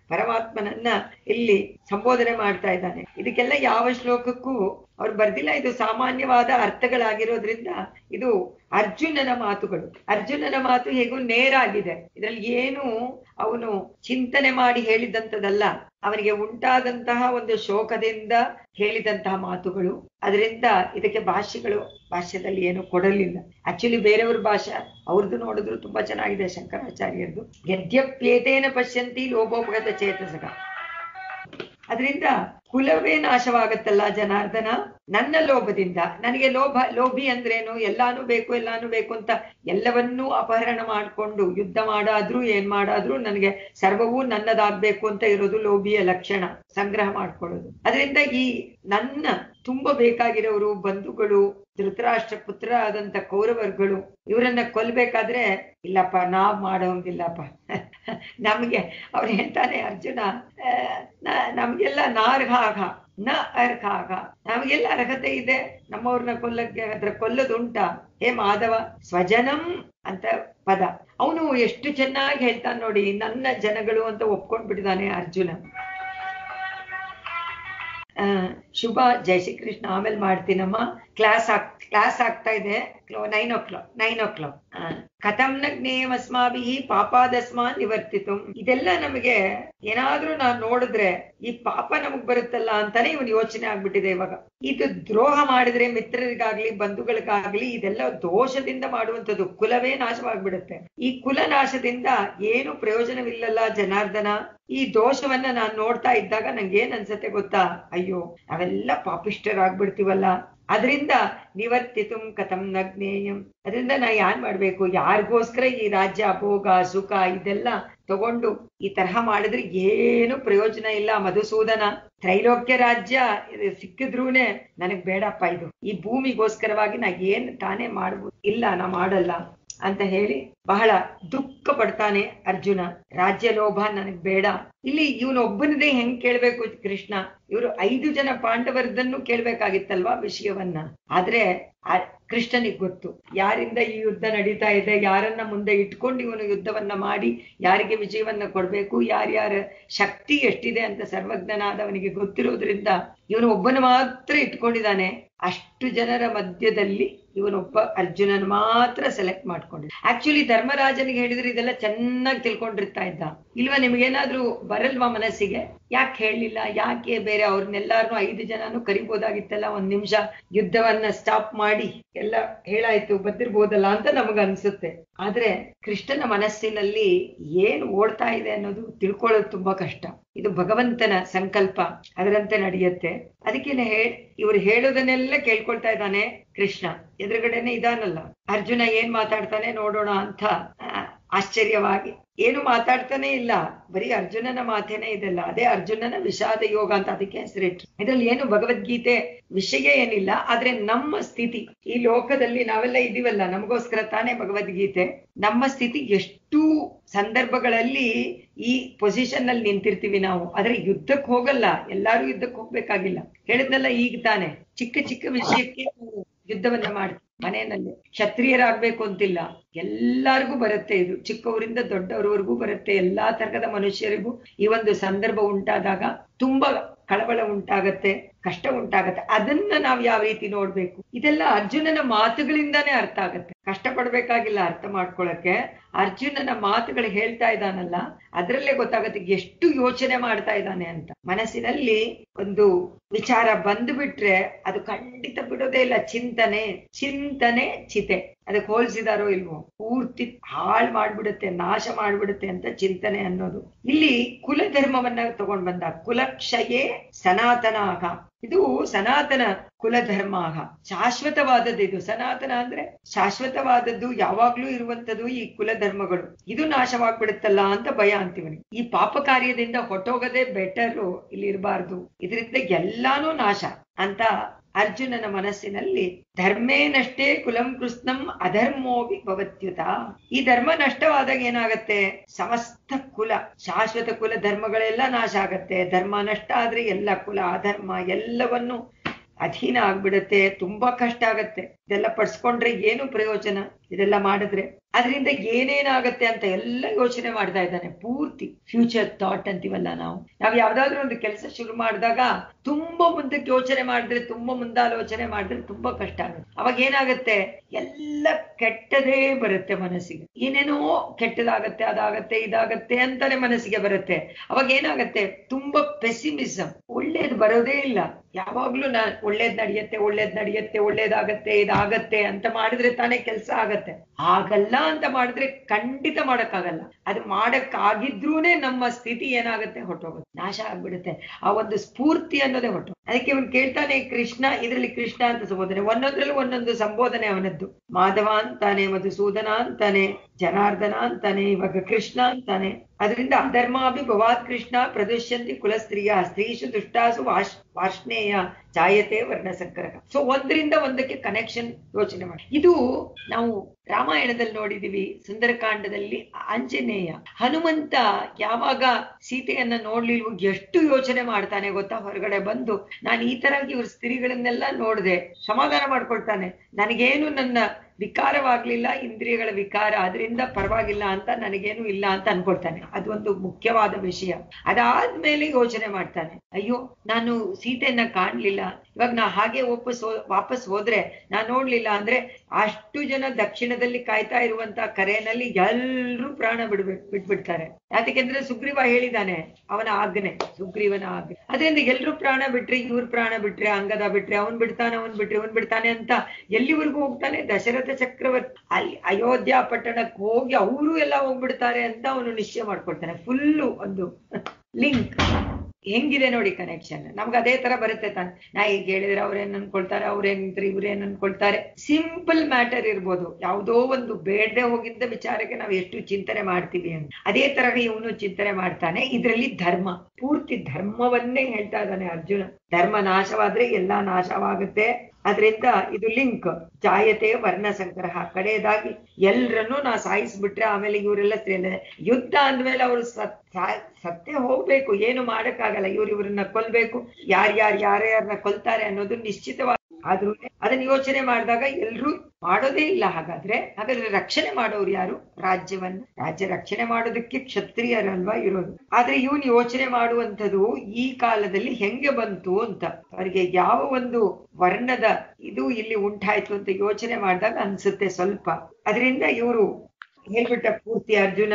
ಪರಮಾತ್ಮನನ್ನ ಇಲ್ಲಿ ಸಂಬೋಧನೆ ಮಾಡ್ತಾ ಇದ್ದಾನೆ ಇದಕ್ಕೆಲ್ಲ ಯಾವ ಶ್ಲೋಕಕ್ಕೂ ಅವ್ರು ಬರ್ದಿಲ್ಲ ಇದು ಸಾಮಾನ್ಯವಾದ ಅರ್ಥಗಳಾಗಿರೋದ್ರಿಂದ ಇದು ಅರ್ಜುನನ ಮಾತುಗಳು ಅರ್ಜುನನ ಮಾತು ಹೇಗೂ ನೇರ ಆಗಿದೆ ಇದರಲ್ಲಿ ಏನು ಅವನು ಚಿಂತನೆ ಮಾಡಿ ಹೇಳಿದಂಥದ್ದಲ್ಲ ಅವನಿಗೆ ಉಂಟಾದಂತಹ ಒಂದು ಶೋಕದಿಂದ ಹೇಳಿದಂತಹ ಮಾತುಗಳು ಅದರಿಂದ ಇದಕ್ಕೆ ಭಾಷೆಗಳು ಭಾಷ್ಯದಲ್ಲಿ ಏನು ಕೊಡಲಿಲ್ಲ ಆಕ್ಚುಲಿ ಬೇರೆಯವ್ರ ಭಾಷೆ ಅವ್ರದ್ದು ನೋಡಿದ್ರು ತುಂಬಾ ಚೆನ್ನಾಗಿದೆ ಶಂಕರಾಚಾರ್ಯರದು ಯದ್ಯಪ್ಯೇತೇನ ಪಶ್ಯಂತಿ ಲೋಭೋಪಗತ ಚೇತಸಕ ಅದರಿಂದ ಕುಲವೇ ನಾಶವಾಗತ್ತಲ್ಲ ಜನಾರ್ದನ ನನ್ನ ಲೋಭದಿಂದ ನನಗೆ ಲೋಭ ಲೋಭಿ ಅಂದ್ರೇನು ಎಲ್ಲಾನು ಬೇಕು ಎಲ್ಲಾನು ಬೇಕು ಅಂತ ಎಲ್ಲವನ್ನೂ ಅಪಹರಣ ಮಾಡ್ಕೊಂಡು ಯುದ್ಧ ಮಾಡಾದ್ರೂ ಏನ್ ಮಾಡಾದ್ರೂ ನನಗೆ ಸರ್ವವೂ ನನ್ನದಾಗ್ಬೇಕು ಅಂತ ಇರೋದು ಲೋಭಿಯ ಲಕ್ಷಣ ಸಂಗ್ರಹ ಮಾಡ್ಕೊಳ್ಳೋದು ಅದರಿಂದ ಈ ನನ್ನ ತುಂಬ ಬೇಕಾಗಿರೋರು ಬಂಧುಗಳು ಧೃತರಾಷ್ಟ್ರ ಪುತ್ರ ಆದಂತ ಕೌರವರ್ಗಳು ಇವರನ್ನ ಕೊಲ್ಬೇಕಾದ್ರೆ ಇಲ್ಲಪ್ಪ ನಾವ್ ಮಾಡೋಂಗಿಲ್ಲಪ್ಪ ನಮ್ಗೆ ಅವ್ರು ಹೇಳ್ತಾನೆ ಅರ್ಜುನ ಆ, ನ- ನಮ್ಗೆಲ್ಲ ನಾರ್ಹಾಗ ನ ಅರ್ಹಾಗ ನಮಗೆಲ್ಲ ಅರ್ಹತೆ ಇದೆ ನಮ್ಮವ್ರನ್ನ ಕೊಲ್ಲಕ್ಕೆ ಅದ್ರ ಕೊಲ್ಲದುಂಟ ಹೇ ಮಾಧವ ಸ್ವಜನಂ ಅಂತ ಪದ ಅವನು ಎಷ್ಟು ಚೆನ್ನಾಗಿ ಹೇಳ್ತಾನೆ ನೋಡಿ ನನ್ನ ಜನಗಳು ಅಂತ ಒಪ್ಕೊಂಡ್ಬಿಟ್ಟಿದ್ದಾನೆ ಅರ್ಜುನ ಆ, ಶುಭ ಜೈ ಶ್ರೀ ಕೃಷ್ಣ ಆಮೇಲೆ ಮಾಡ್ತೀನಮ್ಮ ಕ್ಲಾಸ್ ಆಗ್ ಕ್ಲಾಸ್ ಆಗ್ತಾ ಇದೆ nine o'clock nine o'clock ಕಥಂ ನ ಜ್ಞೇಯಮಸ್ಮಾಭಿ ಪಾಪಾದಸ್ಮಾನ್ ನಿವರ್ತಿತು ಇದೆಲ್ಲ ನಮಗೆ ಏನಾದ್ರೂ ನಾವ್ ನೋಡಿದ್ರೆ ಈ ಪಾಪ ನಮಗ್ ಬರುತ್ತಲ್ಲ ಅಂತಾನೆ ಇವನ್ ಯೋಚನೆ ಆಗ್ಬಿಟ್ಟಿದೆ ಇವಾಗ ಇದು ದ್ರೋಹ ಮಾಡಿದ್ರೆ ಮಿತ್ರರಿಗಾಗ್ಲಿ ಬಂಧುಗಳಿಗಾಗ್ಲಿ ಇದೆಲ್ಲ ದೋಷದಿಂದ ಮಾಡುವಂಥದ್ದು ಕುಲವೇ ನಾಶವಾಗ್ಬಿಡುತ್ತೆ ಈ ಕುಲ ನಾಶದಿಂದ ಏನು ಪ್ರಯೋಜನವಿಲ್ಲಲ್ಲ ಜನಾರ್ದನ ಈ ದೋಷವನ್ನ ನಾನ್ ನೋಡ್ತಾ ಇದ್ದಾಗ ನಂಗೆ ಏನ್ ಅನ್ಸತ್ತೆ ಗೊತ್ತಾ ಅಯ್ಯೋ ನಾವೆಲ್ಲ ಪಾಪಿಷ್ಟರಾಗ್ಬಿಡ್ತೀವಲ್ಲ ಅದರಿಂದ ನಿವರ್ತಿತು ಕಥಂ ನ ಜ್ಞೇಯಂ ಅದರಿಂದ ನಾ ಯಾನ್ ಮಾಡ್ಬೇಕು ಯಾರಿಗೋಸ್ಕರ ಈ ರಾಜ್ಯ ಭೋಗ ಸುಖ ಇದೆಲ್ಲ ತಗೊಂಡು ಈ ತರಹ ಮಾಡಿದ್ರೆ ಏನು ಪ್ರಯೋಜನ ಇಲ್ಲ ಮಧುಸೂದನ ತ್ರೈಲೋಕ್ಯ ರಾಜ್ಯ ಇದು ಸಿಕ್ಕಿದ್ರೂನೆ ನನಗ್ ಬೇಡಪ್ಪ ಇದು ಈ ಭೂಮಿಗೋಸ್ಕರವಾಗಿ ನಾ ಏನ್ ತಾನೇ ಮಾಡ್ಬೋದು ಇಲ್ಲ ನಾ ಮಾಡಲ್ಲ ಅಂತ ಹೇಳಿ ಬಹಳ ದುಃಖ ಪಡ್ತಾನೆ ಅರ್ಜುನ ರಾಜ್ಯ ಲೋಭ ನನಗ್ ಬೇಡ ಇಲ್ಲಿ ಇವನೊಬ್ಬನದೇ ಹೆಂಗ್ ಕೇಳ್ಬೇಕು ಕೃಷ್ಣ ಇವರು ಐದು ಜನ ಪಾಂಡವರದನ್ನು ಕೇಳ್ಬೇಕಾಗಿತ್ತಲ್ವಾ ವಿಷಯವನ್ನ ಆದ್ರೆ ಆ ಕೃಷ್ಣನಿಗೆ ಗೊತ್ತು ಯಾರಿಂದ ಈ ಯುದ್ಧ ನಡೀತಾ ಇದೆ ಯಾರನ್ನ ಮುಂದೆ ಇಟ್ಕೊಂಡು ಇವನು ಯುದ್ಧವನ್ನ ಮಾಡಿ ಯಾರಿಗೆ ವಿಜಯವನ್ನ ಕೊಡ್ಬೇಕು ಯಾರ್ಯಾರ ಶಕ್ತಿ ಎಷ್ಟಿದೆ ಅಂತ ಸರ್ವಜ್ಞನಾದವನಿಗೆ ಗೊತ್ತಿರೋದ್ರಿಂದ ಇವನು ಒಬ್ಬನ ಮಾತ್ರ ಇಟ್ಕೊಂಡಿದ್ದಾನೆ ಅಷ್ಟು ಜನರ ಮಧ್ಯದಲ್ಲಿ ಇವನೊಬ್ಬ ಅರ್ಜುನನ್ ಮಾತ್ರ ಸೆಲೆಕ್ಟ್ ಮಾಡ್ಕೊಂಡಿದ್ದ ಆಕ್ಚುಲಿ ಧರ್ಮರಾಜನಿಗೆ ಹೇಳಿದ್ರೆ ಇದೆಲ್ಲ ಚೆನ್ನಾಗಿ ತಿಳ್ಕೊಂಡಿರ್ತಾ ಇದ್ದ ಇಲ್ವಾ ನಿಮ್ಗೇನಾದ್ರೂ ಬರಲ್ವಾ ಮನಸ್ಸಿಗೆ ಯಾಕೆ ಹೇಳಲಿಲ್ಲ ಯಾಕೆ ಬೇರೆ ಅವ್ರನ್ನೆಲ್ಲಾರನು ಐದು ಜನನು ಕರಿಬೋದಾಗಿತ್ತಲ್ಲ ಒಂದ್ ನಿಮಿಷ ಯುದ್ಧವನ್ನ ಸ್ಟಾಪ್ ಮಾಡಿ ಎಲ್ಲ ಹೇಳಾಯ್ತು ಬಂದಿರ್ಬೋದಲ್ಲ ಅಂತ ನಮಗ ಅನ್ಸುತ್ತೆ ಆದ್ರೆ ಕೃಷ್ಣನ ಮನಸ್ಸಿನಲ್ಲಿ ಏನ್ ಓಡ್ತಾ ಇದೆ ಅನ್ನೋದು ತಿಳ್ಕೊಳ್ಳೋದು ತುಂಬಾ ಕಷ್ಟ ಇದು ಭಗವಂತನ ಸಂಕಲ್ಪ ಅದರಂತೆ ನಡೆಯುತ್ತೆ ಅದಕ್ಕೇನೆ ಹೇ ಇವ್ರು ಹೇಳೋದನ್ನೆಲ್ಲ ಕೇಳ್ಕೊಳ್ತಾ ಇದ್ದಾನೆ ಕೃಷ್ಣ ಎದುರುಗಡೆನೆ ಇದಾನಲ್ಲ ಅರ್ಜುನ ಏನ್ ಮಾತಾಡ್ತಾನೆ ನೋಡೋಣ ಅಂತ ಆ, ಆಶ್ಚರ್ಯವಾಗಿ ಏನು ಮಾತಾಡ್ತಾನೆ ಇಲ್ಲ ಬರೀ ಅರ್ಜುನನ ಮಾತೇನೆ ಇದೆಲ್ಲ ಅದೇ ಅರ್ಜುನನ ವಿಷಾದ ಯೋಗ ಅಂತ ಅದಕ್ಕೆ ಹೆಸರಿಟ್ರು ಇದ್ರಲ್ಲಿ ಏನು ಭಗವದ್ಗೀತೆ ವಿಷಯ ಏನಿಲ್ಲ ಆದ್ರೆ ನಮ್ಮ ಸ್ಥಿತಿ ಈ ಲೋಕದಲ್ಲಿ ನಾವೆಲ್ಲ ಇದೀವಲ್ಲ ನಮಗೋಸ್ಕರ ತಾನೇ ಭಗವದ್ಗೀತೆ ನಮ್ಮ ಸ್ಥಿತಿ ಎಷ್ಟು ಸಂದರ್ಭಗಳಲ್ಲಿ ಈ ಪೊಸಿಷನ್ ಅಲ್ಲಿ ನಿಂತಿರ್ತೀವಿ ನಾವು ಆದ್ರೆ ಯುದ್ಧಕ್ಕೆ ಹೋಗಲ್ಲ ಎಲ್ಲಾರು ಯುದ್ಧಕ್ಕೆ ಹೋಗ್ಬೇಕಾಗಿಲ್ಲ ಹೇಳಿದ್ನಲ್ಲ ಈಗ ತಾನೆ ಚಿಕ್ಕ ಚಿಕ್ಕ ವಿಷಯಕ್ಕೆ ನಾವು ಯುದ್ಧವನ್ನ ಮಾಡ್ತೀವಿ ಮನೆಯಲ್ಲಿ ಕ್ಷತ್ರಿಯರಾಗ್ಬೇಕು ಅಂತಿಲ್ಲ ಎಲ್ಲಾರ್ಗೂ ಬರುತ್ತೆ ಇದು ಚಿಕ್ಕವರಿಂದ ದೊಡ್ಡವರವರೆಗೂ ಬರುತ್ತೆ ಎಲ್ಲಾ ತರಹದ ಮನುಷ್ಯರಿಗೂ ಈ ಒಂದು ಸಂದರ್ಭ ಉಂಟಾದಾಗ ತುಂಬಾ ಕಳವಳ ಉಂಟಾಗತ್ತೆ ಕಷ್ಟ ಉಂಟಾಗತ್ತೆ ಅದನ್ನ ನಾವ್ ಯಾವ ರೀತಿ ನೋಡ್ಬೇಕು ಇದೆಲ್ಲ ಅರ್ಜುನನ ಮಾತುಗಳಿಂದಾನೇ ಅರ್ಥ ಆಗತ್ತೆ ಕಷ್ಟ ಪಡ್ಬೇಕಾಗಿಲ್ಲ ಅರ್ಥ ಮಾಡ್ಕೊಳಕ್ಕೆ ಅರ್ಜುನನ ಮಾತುಗಳು ಹೇಳ್ತಾ ಇದ್ದಾನಲ್ಲ ಅದ್ರಲ್ಲೇ ಗೊತ್ತಾಗತ್ತೆ ಎಷ್ಟು ಯೋಚನೆ ಮಾಡ್ತಾ ಇದ್ದಾನೆ ಅಂತ ಮನಸ್ಸಿನಲ್ಲಿ ಒಂದು ವಿಚಾರ ಬಂದು ಬಿಟ್ರೆ ಅದು ಖಂಡಿತ ಬಿಡೋದೇ ಇಲ್ಲ ಚಿಂತನೆ ಚಿಂತನೆ ಚಿತೆ ಅದಕ್ಕೆ ಹೋಲಿಸಿದಾರೋ ಇಲ್ವೋ ಪೂರ್ತಿ ಹಾಳ್ ಮಾಡ್ಬಿಡುತ್ತೆ ನಾಶ ಮಾಡ್ಬಿಡುತ್ತೆ ಅಂತ ಚಿಂತನೆ ಅನ್ನೋದು ಇಲ್ಲಿ ಕುಲ ಧರ್ಮವನ್ನ ತಗೊಂಡ್ ಬಂದ ಕುಲಕ್ಷಯೇ ಸನಾತನಾಗ ಇದು ಸನಾತನ ಕುಲಧರ್ಮ ಶಾಶ್ವತವಾದದ್ದು ಇದು ಸನಾತನ ಅಂದ್ರೆ ಶಾಶ್ವತವಾದದ್ದು ಯಾವಾಗ್ಲೂ ಇರುವಂತದ್ದು ಈ ಕುಲಧರ್ಮಗಳು ಇದು ನಾಶವಾಗ್ಬಿಡುತ್ತಲ್ಲ ಅಂತ ಭಯ ಅಂತೀವನಿ ಈ ಪಾಪ ಕಾರ್ಯದಿಂದ ಹೊಟ್ಟೋಗದೆ ಬೆಟರು ಇಲ್ಲಿ ಇರಬಾರ್ದು ಇದರಿಂದ ಎಲ್ಲಾನು ನಾಶ ಅಂತ ಅರ್ಜುನನ ಮನಸ್ಸಿನಲ್ಲಿ ಧರ್ಮೇನಷ್ಟೇ ಕುಲಂ ಕೃಷ್ಣಂ ಅಧರ್ಮೋವಿ ಭವತ್ಯುತ ಈ ಧರ್ಮ ನಷ್ಟವಾದಾಗ ಏನಾಗತ್ತೆ ಸಮಸ್ತ ಕುಲ ಶಾಶ್ವತ ಕುಲ ಧರ್ಮಗಳೆಲ್ಲ ನಾಶ ಆಗತ್ತೆ ಧರ್ಮ ನಷ್ಟ ಆದ್ರೆ ಎಲ್ಲ ಕುಲ ಅಧರ್ಮ ಎಲ್ಲವನ್ನು ಅಧೀನ ಆಗ್ಬಿಡತ್ತೆ ತುಂಬಾ ಕಷ್ಟ ಆಗತ್ತೆ ಇದೆಲ್ಲ ಪಡ್ಸ್ಕೊಂಡ್ರೆ ಏನು ಪ್ರಯೋಜನ ಇದೆಲ್ಲ ಮಾಡಿದ್ರೆ ಅದರಿಂದ ಏನೇನಾಗತ್ತೆ ಅಂತ ಎಲ್ಲ ಯೋಚನೆ ಮಾಡ್ತಾ ಇದ್ದಾನೆ ಪೂರ್ತಿ ಫ್ಯೂಚರ್ ಥಾಟ್ ಅಂತೀವಲ್ಲ ನಾವು ನಾವ್ ಯಾವ್ದಾದ್ರು ಒಂದು ಕೆಲಸ ಶುರು ಮಾಡಿದಾಗ ತುಂಬಾ ಮುಂದಕ್ಕೆ ಯೋಚನೆ ಮಾಡಿದ್ರೆ ತುಂಬಾ ಮುಂದಾಲೋಚನೆ ಮಾಡಿದ್ರೆ ತುಂಬಾ ಕಷ್ಟ ಆಗುತ್ತೆ ಅವಾಗ ಏನಾಗತ್ತೆ ಎಲ್ಲ ಕೆಟ್ಟದೇ ಬರುತ್ತೆ ಮನಸ್ಸಿಗೆ ಏನೇನೋ ಕೆಟ್ಟದಾಗತ್ತೆ ಅದಾಗತ್ತೆ ಇದಾಗತ್ತೆ ಅಂತಾನೆ ಮನಸ್ಸಿಗೆ ಬರುತ್ತೆ ಅವಾಗ ಏನಾಗತ್ತೆ ತುಂಬಾ ಪೆಸಿಮಿಸಮ್ ಒಳ್ಳೇದು ಬರೋದೇ ಇಲ್ಲ ಯಾವಾಗ್ಲೂ ನಾ ಒಳ್ಳೇದ್ ನಡೆಯುತ್ತೆ ಒಳ್ಳೇದ್ ನಡೆಯುತ್ತೆ ಒಳ್ಳೇದಾಗತ್ತೆ ಇದಾಗತ್ತೆ ಅಂತ ಮಾಡಿದ್ರೆ ತಾನೇ ಕೆಲಸ ಆಗತ್ತೆ ಆಗಲ್ಲ ಅಂತ ಮಾಡಿದ್ರೆ ಖಂಡಿತ ಮಾಡಕ್ಕಾಗಲ್ಲ ಅದು ಮಾಡಕ್ಕಾಗಿದ್ರೂನೆ ನಮ್ಮ ಸ್ಥಿತಿ ಏನಾಗುತ್ತೆ ಹೊಟ್ಟೋಗುತ್ತೆ ನಾಶ ಆಗ್ಬಿಡುತ್ತೆ ಆ ಒಂದು ಸ್ಫೂರ್ತಿ ಅನ್ನೋದೇ ಹೊಟ್ಟು ಅದಕ್ಕೆ ಇವನು ಕೇಳ್ತಾನೆ ಕೃಷ್ಣ ಇದರಲ್ಲಿ ಕೃಷ್ಣ ಅಂತ ಸಂಬೋಧನೆ ಒಂದೊಂದ್ರಲ್ಲೂ ಒಂದೊಂದು ಸಂಬೋಧನೆ ಅವನದ್ದು ಮಾಧವ ಅಂತಾನೆ ಮಧುಸೂದನ ಅಂತಾನೆ ಜನಾರ್ದನ ಅಂತಾನೆ ಇವಾಗ ಕೃಷ್ಣ ಅಂತಾನೆ ಅದರಿಂದ ಅಧರ್ಮಾಭಿ ಭವಾತ್ ಕೃಷ್ಣ ಪ್ರದರ್ಶಂತಿ ಕುಲಸ್ತ್ರೀಯ ಸ್ತ್ರೀಷು ದುಷ್ಟಾಸು ವಾಶ್ ವಾರ್ಷ್ಣೇಯ ಜಾಯತೆ ವರ್ಣ ಸಂಕರಕ ಸೊ ಒಂದರಿಂದ ಒಂದಕ್ಕೆ ಕನೆಕ್ಷನ್ ಯೋಚನೆ ಮಾಡಿ ಇದು ನಾವು ರಾಮಾಯಣದಲ್ಲಿ ನೋಡಿದೀವಿ ಸುಂದರಕಾಂಡದಲ್ಲಿ ಆಂಜನೇಯ ಹನುಮಂತ ಯಾವಾಗ ಸೀತೆಯನ್ನ ನೋಡ್ಲಿಲ್ವೋ ಎಷ್ಟು ಯೋಚನೆ ಮಾಡ್ತಾನೆ ಗೊತ್ತಾ ಹೊರಗಡೆ ಬಂದು ನಾನು ಈ ತರ ಇವ್ರ ಸ್ತ್ರೀಗಳನ್ನೆಲ್ಲ ನೋಡ್ದೆ ಸಮಾಧಾನ ಮಾಡ್ಕೊಳ್ತಾನೆ ನನಗೇನು ನನ್ನ ವಿಕಾರವಾಗ್ಲಿಲ್ಲ ಇಂದ್ರಿಯಗಳ ವಿಕಾರ ಅದರಿಂದ ಪರವಾಗಿಲ್ಲ ಅಂತ ನನಗೇನು ಇಲ್ಲ ಅಂತ ಅನ್ಕೊಳ್ತಾನೆ ಅದು ಒಂದು ಮುಖ್ಯವಾದ ವಿಷಯ ಅದಾದ್ಮೇಲೆ ಯೋಚನೆ ಮಾಡ್ತಾನೆ ಅಯ್ಯೋ ನಾನು ಸೀತೆಯನ್ನ ಕಾಣ್ಲಿಲ್ಲ ಇವಾಗ ನಾ ಹಾಗೆ ವಾಪಸ್ ಹೋ- ವಾಪಸ್ ಹೋದ್ರೆ ನಾನ್ ನೋಡ್ಲಿಲ್ಲ ಅಂದ್ರೆ ಅಷ್ಟು ಜನ ದಕ್ಷಿಣದಲ್ಲಿ ಕಾಯ್ತಾ ಇರುವಂತ ಕರೆನಲ್ಲಿ ಎಲ್ರೂ ಪ್ರಾಣ ಬಿಡ್ಬೇಕು ಬಿಟ್ಬಿಡ್ತಾರೆ ಯಾಕೆಂದ್ರೆ ಸುಗ್ರೀವ ಹೇಳಿದಾನೆ ಅವನ ಆಜ್ಞೆ ಸುಗ್ರೀವನ ಆಜ್ಞೆ ಅದರಿಂದ ಎಲ್ರೂ ಪ್ರಾಣ ಬಿಟ್ರೆ ಇವ್ರ ಪ್ರಾಣ ಬಿಟ್ರೆ ಅಂಗದ ಬಿಟ್ರೆ ಅವನ್ ಬಿಡ್ತಾನೆ ಅವನ್ ಬಿಟ್ರೆ ಅವನ್ ಬಿಡ್ತಾನೆ ಅಂತ ಎಲ್ಲಿವರೆಗೂ ಹೋಗ್ತಾನೆ ದಶರಥ ಚಕ್ರವರ್ತಿ ಅಲ್ಲಿ ಅಯೋಧ್ಯ ಪಟ್ಟಣಕ್ಕೆ ಹೋಗಿ ಅವರು ಎಲ್ಲ ಹೋಗ್ಬಿಡ್ತಾರೆ ಅಂತ ಅವನು ನಿಶ್ಚಯ ಮಾಡ್ಕೊಳ್ತಾನೆ ಫುಲ್ಲು ಒಂದು ಲಿಂಕ್ ಹೆಂಗಿದೆ ನೋಡಿ ಕನೆಕ್ಷನ್ ನಮ್ಗೆ ಅದೇ ತರ ಬರುತ್ತೆ ತಾನೆ ನಾ ಈಗ ಹೇಳಿದ್ರೆ ಅವ್ರೇನ್ ಅನ್ಕೊಳ್ತಾರೆ ಅವ್ರೇನಿದ್ರೆ ಇವ್ರೇನ್ ಅನ್ಕೊಳ್ತಾರೆ ಸಿಂಪಲ್ ಮ್ಯಾಟರ್ ಇರ್ಬೋದು ಯಾವುದೋ ಒಂದು ಬೇಡದೆ ಹೋಗಿದ್ದ ವಿಚಾರಕ್ಕೆ ನಾವು ಎಷ್ಟು ಚಿಂತನೆ ಮಾಡ್ತೀವಿ ಅಂತ ಅದೇ ತರ ಇವನು ಚಿಂತನೆ ಮಾಡ್ತಾನೆ ಇದರಲ್ಲಿ ಧರ್ಮ ಪೂರ್ತಿ ಧರ್ಮವನ್ನೇ ಹೇಳ್ತಾ ಇದ್ದಾನೆ ಅರ್ಜುನ ಧರ್ಮ ನಾಶವಾದ್ರೆ ಎಲ್ಲಾ ನಾಶವಾಗುತ್ತೆ ಅದರಿಂದ ಇದು ಲಿಂಕ್ ಜಾಯತೆ ವರ್ಣ ಸಂಗ್ರಹ ಕಡೆಯದಾಗಿ ಎಲ್ರನ್ನೂ ನಾ ಸಾಯಿಸ್ಬಿಟ್ರೆ ಆಮೇಲೆ ಇವರೆಲ್ಲ ಸೇರಿದ್ರೆ ಯುದ್ಧ ಅಂದ್ಮೇಲೆ ಅವರು ಸತ್ ಸಾ- ಸತ್ತೇ ಹೋಗ್ಬೇಕು ಏನು ಮಾಡಕ್ಕಾಗಲ್ಲ ಇವ್ರು ಇವ್ರನ್ನ ಕೊಲ್ಬೇಕು ಯಾರ್ಯಾರು ಯಾರ್ಯಾರನ್ನ ಕೊಲ್ತಾರೆ ಅನ್ನೋದು ನಿಶ್ಚಿತವಾಗಿ ಆದ್ರೂ ಅದನ್ನ ಯೋಚನೆ ಮಾಡಿದಾಗ ಎಲ್ರೂ ಮಾಡೋದೇ ಇಲ್ಲ ಹಾಗಾದ್ರೆ ಹಾಗಾದ್ರೆ ರಕ್ಷಣೆ ಮಾಡೋರು ಯಾರು ರಾಜ್ಯವನ್ನ ರಾಜ್ಯ ರಕ್ಷಣೆ ಮಾಡೋದಕ್ಕೆ ಕ್ಷತ್ರಿಯರಲ್ವಾ ಇರೋದು ಆದ್ರೆ ಇವನ್ ಯೋಚನೆ ಮಾಡುವಂಥದ್ದು ಈ ಕಾಲದಲ್ಲಿ ಹೆಂಗೆ ಬಂತು ಅಂತ ಅವರಿಗೆ ಯಾವ ಒಂದು ವರ್ಣದ ಇದು ಇಲ್ಲಿ ಉಂಟಾಯ್ತು ಅಂತ ಯೋಚನೆ ಮಾಡಿದಾಗ ಅನ್ಸುತ್ತೆ ಸ್ವಲ್ಪ ಅದರಿಂದ ಇವರು ಹೇಳ್ಬಿಟ್ಟ ಪೂರ್ತಿ ಅರ್ಜುನ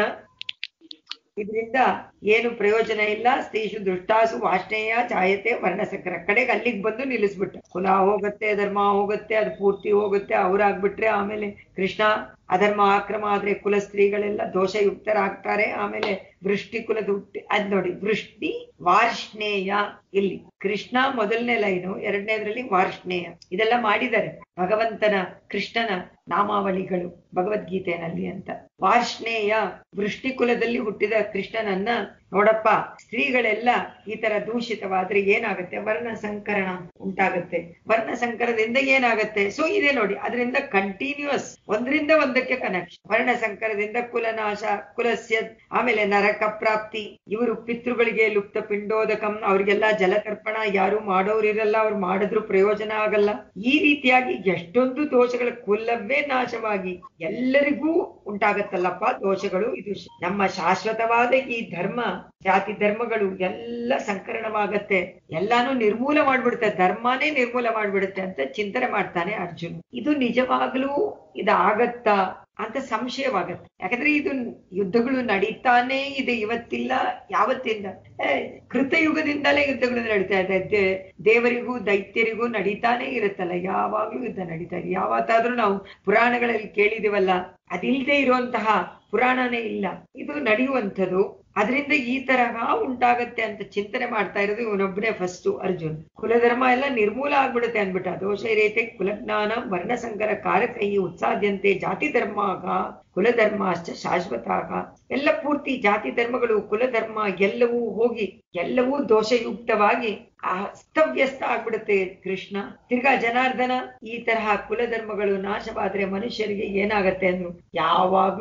ಇದರಿಂದ ಏನು ಪ್ರಯೋಜನ ಇಲ್ಲ ಸ್ತ್ರೀಷು ದುಷ್ಟಾಸು ವಾಷ್ಣೇಯ ಚಾಯತೆ ವರ್ಣಸಂಕರ ಕಡೆಗೆ ಅಲ್ಲಿಗೆ ಬಂದು ನಿಲ್ಲಿಸ್ಬಿಟ್ಟ ಕುಲ ಹೋಗುತ್ತೆ ಧರ್ಮ ಹೋಗುತ್ತೆ ಅದು ಪೂರ್ತಿ ಹೋಗುತ್ತೆ ಅವ್ರಾಗ್ಬಿಟ್ರೆ ಆಮೇಲೆ ಕೃಷ್ಣ ಅಧರ್ಮ ಆಕ್ರಮ ಆದ್ರೆ ಕುಲ ಸ್ತ್ರೀಗಳೆಲ್ಲ ದೋಷಯುಕ್ತರಾಗ್ತಾರೆ ಆಮೇಲೆ ವೃಷ್ಟಿ ಕುಲದ ಹುಟ್ಟಿ ಅದ್ ನೋಡಿ ವೃಷ್ಟಿ ವಾರ್ಷ್ಣೇಯ ಇಲ್ಲಿ ಕೃಷ್ಣ ಮೊದಲನೇ ಲೈನು ಎರಡನೇದ್ರಲ್ಲಿ ವಾರ್ಷ್ಣೇಯ ಇದೆಲ್ಲ ಮಾಡಿದ್ದಾರೆ ಭಗವಂತನ ಕೃಷ್ಣನ ನಾಮಾವಳಿಗಳು ಭಗವದ್ಗೀತೆಯಲ್ಲಿ ಅಂತ ವಾರ್ಷ್ಣೇಯ ವೃಷ್ಟಿ ಕುಲದಲ್ಲಿ ಹುಟ್ಟಿದ ಕೃಷ್ಣನನ್ನ ನೋಡಪ್ಪ ಸ್ತ್ರೀಗಳೆಲ್ಲ ಈ ತರ ದೂಷಿತವಾದ್ರೆ ಏನಾಗುತ್ತೆ ವರ್ಣ ಸಂಕರಣ ಉಂಟಾಗುತ್ತೆ ವರ್ಣ ಸಂಕರದಿಂದ ಏನಾಗುತ್ತೆ ಸೊ ಇದೆ ನೋಡಿ ಅದರಿಂದ ಕಂಟಿನ್ಯೂಸ್ ಒಂದರಿಂದ ಒಂದಕ್ಕೆ ಕನೆಕ್ಷನ್ ವರ್ಣ ಸಂಕರದಿಂದ ಕುಲನಾಶ ಕುಲಸ್ಯ ಆಮೇಲೆ ನರಕ ಪ್ರಾಪ್ತಿ ಇವರು ಪಿತೃಗಳಿಗೆ ಲುಪ್ತ ಪಿಂಡೋದಕಂ ಅವ್ರಿಗೆಲ್ಲ ಜಲತರ್ಪಣ ಯಾರು ಮಾಡೋರಿರಲ್ಲ ಅವ್ರು ಮಾಡಿದ್ರು ಪ್ರಯೋಜನ ಆಗಲ್ಲ ಈ ರೀತಿಯಾಗಿ ಎಷ್ಟೊಂದು ದೋಷಗಳ ಕುಲವೇ ನಾಶವಾಗಿ ಎಲ್ಲರಿಗೂ ಉಂಟಾಗತ್ತಲ್ಲಪ್ಪ ದೋಷಗಳು ಇದು ಶ- ನಮ್ಮ ಶಾಶ್ವತವಾದ ಈ ಧರ್ಮ ಜಾತಿ ಧರ್ಮಗಳು ಎಲ್ಲ ಸಂಕರಣವಾಗತ್ತೆ ಎಲ್ಲಾನು ನಿರ್ಮೂಲ ಮಾಡ್ಬಿಡುತ್ತೆ ಧರ್ಮನೇ ನಿರ್ಮೂಲ ಮಾಡ್ಬಿಡುತ್ತೆ ಅಂತ ಚಿಂತನೆ ಮಾಡ್ತಾನೆ ಅರ್ಜುನ್ ಇದು ನಿಜವಾಗ್ಲೂ ಇದಾಗತ್ತಾ ಅಂತ ಸಂಶಯವಾಗತ್ತೆ ಯಾಕಂದ್ರೆ ಇದು ಯುದ್ಧಗಳು ನಡೀತಾನೇ ಇದೆ ಇವತ್ತಿಲ್ಲ ಯಾವತ್ತಿಂದ ಏ, ಕೃತಯುಗದಿಂದಲೇ ಯುದ್ಧಗಳು ನಡೀತಾ ಇದೆ ದೇ- ದೇವರಿಗೂ ದೈತ್ಯರಿಗೂ ನಡೀತಾನೆ ಇರುತ್ತಲ್ಲ ಯಾವಾಗ್ಲೂ ಯುದ್ಧ ನಡೀತಾ ಇದೆ ಯಾವತ್ತಾದ್ರೂ ನಾವು ಪುರಾಣಗಳಲ್ಲಿ ಕೇಳಿದಿವಲ್ಲ ಅದಿಲ್ಲದೆ ಇರುವಂತಹ ಪುರಾಣನೇ ಇಲ್ಲ ಇದು ನಡೆಯುವಂಥದ್ದು ಅದರಿಂದ ಈ ತರಹ ಉಂಟಾಗತ್ತೆ ಅಂತ ಚಿಂತನೆ ಮಾಡ್ತಾ ಇರೋದು ಇವನೊಬ್ಬನೇ ಫಸ್ಟ್ ಅರ್ಜುನ್ ಕುಲಧರ್ಮ ಎಲ್ಲ ನಿರ್ಮೂಲ ಆಗ್ಬಿಡುತ್ತೆ ಅನ್ಬಿಟ್ಟ ದೋಷ ಇರೈತೆ ಕುಲಜ್ಞಾನ ವರ್ಣಸಂಕರ ಕಾರಕೈ ಉತ್ಸಾದ್ಯಂತೆ ಜಾತಿ ಧರ್ಮಾಗ ಕುಲಧರ್ಮಾಶ್ಚ ಶಾಶ್ವತಾಗ ಎಲ್ಲ ಪೂರ್ತಿ ಜಾತಿ ಧರ್ಮಗಳು ಕುಲಧರ್ಮ ಎಲ್ಲವೂ ಹೋಗಿ ಎಲ್ಲವೂ ದೋಷಯುಕ್ತವಾಗಿ ಅಸ್ತವ್ಯಸ್ತ ಆಗ್ಬಿಡುತ್ತೆ ಕೃಷ್ಣ ತಿರ್ಗಾ ಜನಾರ್ದನ ಈ ತರಹ ಕುಲಧರ್ಮಗಳು ನಾಶವಾದ್ರೆ ಮನುಷ್ಯರಿಗೆ ಏನಾಗತ್ತೆ ಅಂದ್ರು ಯಾವಾಗ್ಲೂ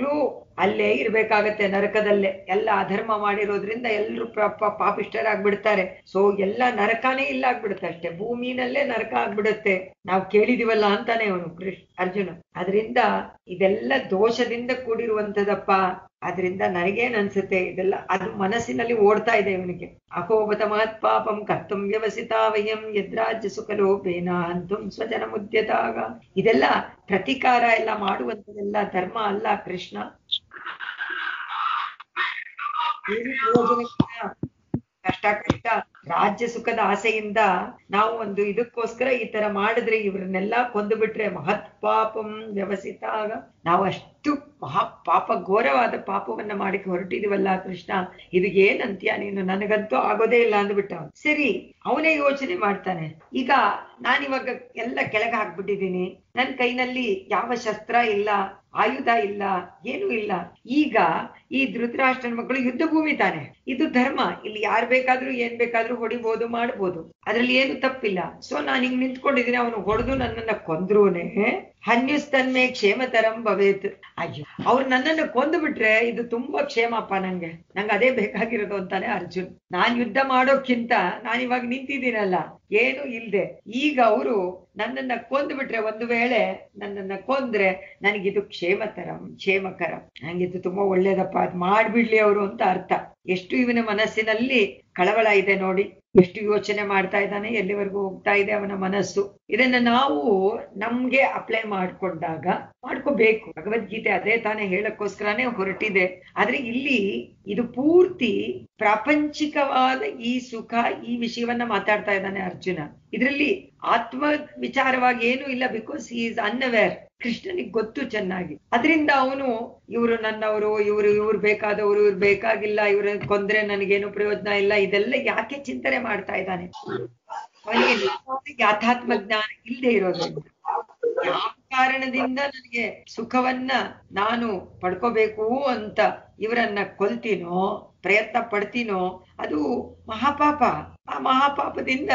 ಅಲ್ಲೇ ಇರ್ಬೇಕಾಗತ್ತೆ ನರಕದಲ್ಲೇ ಎಲ್ಲ ಅಧರ್ಮ ಮಾಡಿರೋದ್ರಿಂದ ಎಲ್ರು ಪಾಪಿಷ್ಟರಾಗ್ಬಿಡ್ತಾರೆ ಸೊ ಎಲ್ಲ ನರಕನೇ ಇಲ್ಲ ಆಗ್ಬಿಡುತ್ತೆ ಅಷ್ಟೇ ಭೂಮಿನಲ್ಲೇ ನರಕ ಆಗ್ಬಿಡುತ್ತೆ ನಾವು ಕೇಳಿದಿವಲ್ಲ ಅಂತಾನೆ ಅವನು ಕೃಷ್ಣ ಅರ್ಜುನ ಅದರಿಂದ ಇದೆಲ್ಲ ದೋಷದಿಂದ ಕೂಡಿರುವಂತದಪ್ಪ ಅದರಿಂದ ನನಗೇನ್ ಅನ್ಸುತ್ತೆ ಇದೆಲ್ಲ ಅದು ಮನಸ್ಸಿನಲ್ಲಿ ಓಡ್ತಾ ಇದೆ ಇವನಿಗೆ ಅಹೋಬತ ಮಹತ್ ಪಾಪಂ ಕರ್ತಂ ವ್ಯವಸಿತಾ ವಯಂ ಯದ್ರಾಜ್ಯ ಸುಖಲೋಪೇನ ಅಂತಂ ಸ್ವಜನ ಮುದ್ಯದಾಗ ಇದೆಲ್ಲ ಪ್ರತಿಕಾರ ಎಲ್ಲ ಮಾಡುವಂತದೆಲ್ಲ ಧರ್ಮ ಅಲ್ಲ ಕೃಷ್ಣ ಏನು ಪ್ರಯೋಜನಕ್ಕಿಲ್ಲ. ಕಷ್ಟ ಕಷ್ಟ ರಾಜ್ಯ ಸುಖದ ಆಸೆಯಿಂದ ನಾವು ಒಂದು ಇದಕ್ಕೋಸ್ಕರ ಈ ತರ ಮಾಡಿದ್ರೆ ಇವ್ರನ್ನೆಲ್ಲ ಕೊಂದು ಬಿಟ್ರೆ ಮಹತ್ ಪಾಪಂ ವ್ಯವಸಿತಾಗ ನಾವು ಅಷ್ಟು ಮಹಾ ಪಾಪ ಘೋರವಾದ ಪಾಪವನ್ನ ಮಾಡಿಕ್ ಹೊರಟಿದೀವಲ್ಲ ಕೃಷ್ಣ ಇದು ಏನಂತ್ಯ ನೀನು ನನಗಂತೂ ಆಗೋದೇ ಇಲ್ಲ ಅಂದ್ಬಿಟ್ಟ ಅವ್ನು. ಸರಿ ಅವನೇ ಯೋಚನೆ ಮಾಡ್ತಾನೆ ಈಗ ನಾನಿವಾಗ ಎಲ್ಲ ಕೆಳಗೆ ಹಾಕ್ಬಿಟ್ಟಿದ್ದೀನಿ ನನ್ ಕೈನಲ್ಲಿ ಯಾವ ಶಸ್ತ್ರ ಇಲ್ಲ ಆಯುಧ ಇಲ್ಲ ಏನೂ ಇಲ್ಲ ಈಗ ಈ ಧೃತರಾಷ್ಟ್ರನ ಮಕ್ಕಳು ಯುದ್ಧ ಭೂಮಿ ತಾನೆ ಇದು ಧರ್ಮ ಇಲ್ಲಿ ಯಾರ್ ಬೇಕಾದ್ರೂ ಏನ್ ಬೇಕಾದ್ರೂ ಹೊಡಿಬಹುದು ಮಾಡ್ಬೋದು ಅದ್ರಲ್ಲಿ ಏನು ತಪ್ಪಿಲ್ಲ ಸೊ ನಾನು ಹಿಂಗ್ ನಿಂತ್ಕೊಂಡಿದ್ದೀನಿ ಅವನು ಹೊಡೆದು ನನ್ನನ್ನ ಕೊಂದ್ರೂನೆ ಹನ್ಯುಸ್ತನ್ಮೇ ಕ್ಷೇಮತರಂ ಭವೇತ್ ಅಯ್ಯೋ ಅವ್ರು ನನ್ನನ್ನು ಕೊಂದು ಬಿಟ್ರೆ ಇದು ತುಂಬಾ ಕ್ಷೇಮಪ್ಪ ನಂಗೆ ನಂಗೆ ಅದೇ ಬೇಕಾಗಿರೋದು ಅಂತಾನೆ ಅರ್ಜುನ್ ನಾನ್ ಯುದ್ಧ ಮಾಡೋಕ್ಕಿಂತ ನಾನು ಇವಾಗ ನಿಂತಿದ್ದೀನಲ್ಲ ಏನು ಇಲ್ದೆ ಈಗ ಅವರು ನನ್ನನ್ನ ಕೊಂದು ಬಿಟ್ರೆ ಒಂದು ವೇಳೆ ನನ್ನನ್ನ ಕೊಂದ್ರೆ ನನಗಿದು ಕ್ಷೇಮತರಂ ಕ್ಷೇಮಕರ ನಂಗಿದು ತುಂಬಾ ಒಳ್ಳೇದಪ್ಪ ಅದ್ ಮಾಡ್ಬಿಡ್ಲಿ ಅವರು ಅಂತ ಅರ್ಥ ಎಷ್ಟು ಇವನ ಮನಸ್ಸಿನಲ್ಲಿ ಕಳವಳ ಇದೆ ನೋಡಿ ಎಷ್ಟು ಯೋಚನೆ ಮಾಡ್ತಾ ಇದ್ದಾನೆ ಎಲ್ಲಿವರೆಗೂ ಹೋಗ್ತಾ ಇದೆ ಅವನ ಮನಸ್ಸು ಇದನ್ನ ನಾವು ನಮ್ಗೆ ಅಪ್ಲೈ ಮಾಡ್ಕೊಂಡಾಗ ಮಾಡ್ಕೋಬೇಕು ಭಗವದ್ಗೀತೆ ಅದೇ ತಾನೇ ಹೇಳಕ್ಕೋಸ್ಕರನೇ ಹೊರಟಿದೆ ಆದ್ರೆ ಇಲ್ಲಿ ಇದು ಪೂರ್ತಿ ಪ್ರಾಪಂಚಿಕವಾದ ಈ ಸುಖ ಈ ವಿಷಯವನ್ನ ಮಾತಾಡ್ತಾ ಇದ್ದಾನೆ ಅರ್ಜುನ ಇದರಲ್ಲಿ ಆತ್ಮ ವಿಚಾರವಾಗಿ ಏನೂ ಇಲ್ಲ ಬಿಕಾಸ್ ಈ ಇಸ್ ಅನ್ಅವೇರ್ ಕೃಷ್ಣನಿಗೆ ಗೊತ್ತು ಚೆನ್ನಾಗಿ ಅದರಿಂದ ಅವನು ಇವರು ನನ್ನವರು ಇವರು ಇವ್ರು ಬೇಕಾದವರು ಇವ್ರು ಬೇಕಾಗಿಲ್ಲ ಇವ್ರ ಕೊಂದ್ರೆ ನನಗೇನು ಪ್ರಯೋಜನ ಇಲ್ಲ ಇದೆಲ್ಲ ಯಾಕೆ ಚಿಂತನೆ ಮಾಡ್ತಾ ಇದ್ದಾನೆ ಅವನಿಗೆ ನಿಜವಾಗಿ ಆಧ್ಯಾತ್ಮ ಜ್ಞಾನ ಇಲ್ಲದೆ ಇರೋದ್ರಿಂದ ಯಾವ ಕಾರಣದಿಂದ ನನಗೆ ಸುಖವನ್ನ ನಾನು ಪಡ್ಕೋಬೇಕು ಅಂತ ಇವರನ್ನ ಕೊಲ್ತೀನೋ ಪ್ರಯತ್ನ ಪಡ್ತೀನೋ ಅದು ಮಹಾಪಾಪ ಆ ಮಹಾಪಾಪದಿಂದ